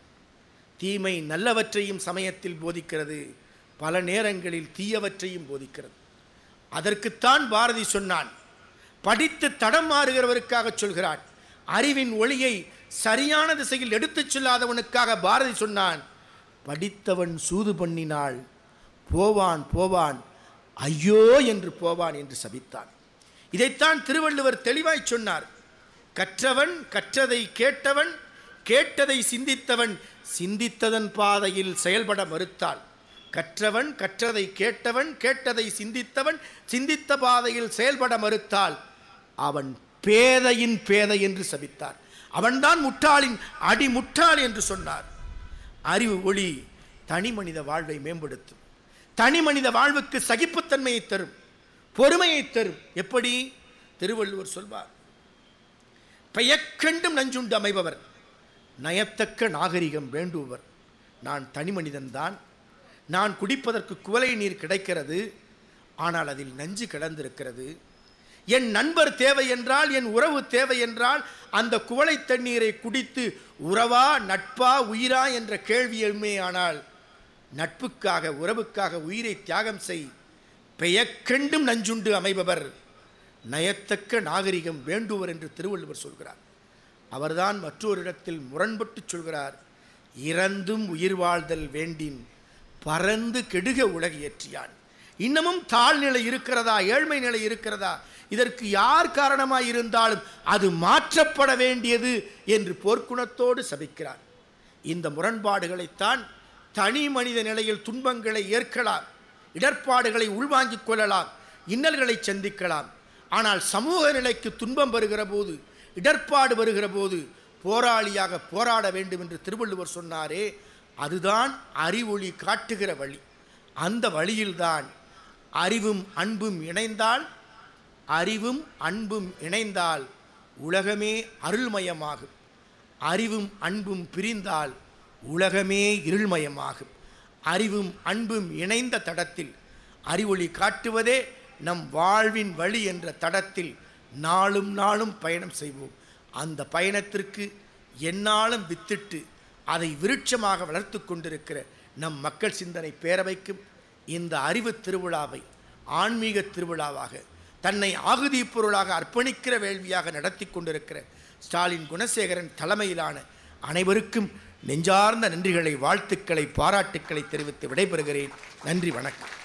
தீமை நல்லவற்றையும் சமயத்தில் போதிக்கிறது பல நேரங்களில் தீயவற்றையும் போதிக்கிறது அதற்குத்தான் பாரதி சொன்னான் படித்து தடம் மாறுகிறவருக்காக சொல்கிறான் அறிவின் ஒளியை சரியான திசையில் எடுத்துச் செல்லாதவனுக்காக பாரதி சொன்னான் படித்தவன் சூது பண்ணினாள் போவான் போவான் ஐயோ என்று போவான் என்று சபித்தான் இதைத்தான் திருவள்ளுவர் தெளிவாய் சொன்னார் கற்றவன் கற்றதை கேட்டவன் கேட்டதை சிந்தித்தவன் சிந்தித்ததன் பாதையில் செயல்பட மறுத்தாள் கற்றவன் கற்றதை கேட்டவன் கேட்டதை சிந்தித்தவன் சிந்தித்த பாதையில் செயல்பட மறுத்தால் அவன் பேதையின் பேதை என்று சபித்தார் அவன்தான் முட்டாளின் அடி முட்டாள் என்று சொன்னார் அறிவு ஒளி தனி மனித வாழ்வை மேம்படுத்தும் தனி மனித வாழ்வுக்கு சகிப்புத்தன்மையை தரும் பொறுமையை தரும் எப்படி திருவள்ளுவர் சொல்வார் பெயக்கண்டும் நஞ்சுண்டு அமைபவர் நயத்தக்க நாகரிகம் வேண்டுபவர் நான் தனி மனிதன்தான் நான் குடிப்பதற்கு குவளை நீர் கிடைக்கிறது ஆனால் அதில் நஞ்சு கிடந்திருக்கிறது என் நண்பர் தேவை என்றால் என் உறவு தேவை என்றால் அந்த குவளை தண்ணீரை குடித்து உறவா நட்பா உயிரா என்ற கேள்வி எழுமையானால் நட்புக்காக உறவுக்காக உயிரை தியாகம் செய் பெயக்கண்டும் நஞ்சுண்டு அமைபவர் நயத்தக்க நாகரிகம் வேண்டுவர் என்று திருவள்ளுவர் சொல்கிறார் அவர்தான் மற்றொரு இடத்தில் முரண்பட்டு சொல்கிறார் இறந்தும் உயிர் வாழ்தல் வேண்டின் பறந்து கெடுக உலகு ஏற்றியான் இன்னமும் தாழ்நிலை இருக்கிறதா ஏழ்மை நிலை இருக்கிறதா இதற்கு யார் காரணமாய் இருந்தாலும் அது மாற்றப்பட வேண்டியது என்று போர்க்குணத்தோடு சபிக்கிறார் இந்த முரண்பாடுகளைத்தான் தனி மனித நிலையில் துன்பங்களை ஏற்கலாம் இடர்பாடுகளை உள்வாங்கிக் கொள்ளலாம் இன்னல்களை சந்திக்கலாம் ஆனால் சமூக நிலைக்கு துன்பம் வருகிற போது இடர்பாடு வருகிற போது போராளியாக போராட வேண்டும் என்று திருவள்ளுவர் சொன்னாரே அதுதான் அறிவொளி காட்டுகிற வழி அந்த வழியில்தான் அறிவும் அன்பும் இணைந்தால் அறிவும் அன்பும் இணைந்தால் உலகமே அருள்மயமாகும் அறிவும் அன்பும் பிரிந்தால் உலகமே இருள்மயமாகும் அறிவும் அன்பும் இணைந்த தடத்தில் அறிவொளி காட்டுவதே நம் வாழ்வின் வழி என்ற தடத்தில் நாளும் நாளும் பயணம் செய்வோம் அந்த பயணத்திற்கு எந்நாளும் வித்திட்டு அதை விருட்சமாக வளர்த்து கொண்டிருக்கிற நம் மக்கள் சிந்தனை பேரவைக்கும் இந்த அறிவு திருவிழாவை ஆன்மீக திருவிழாவாக தன்னை ஆகுதி பொருளாக அர்ப்பணிக்கிற வேள்வியாக நடத்தி கொண்டிருக்கிற ஸ்டாலின் குணசேகரன் தலைமையிலான அனைவருக்கும் நெஞ்சார்ந்த நன்றிகளை வாழ்த்துக்களை பாராட்டுக்களை தெரிவித்து விடைபெறுகிறேன் நன்றி வணக்கம்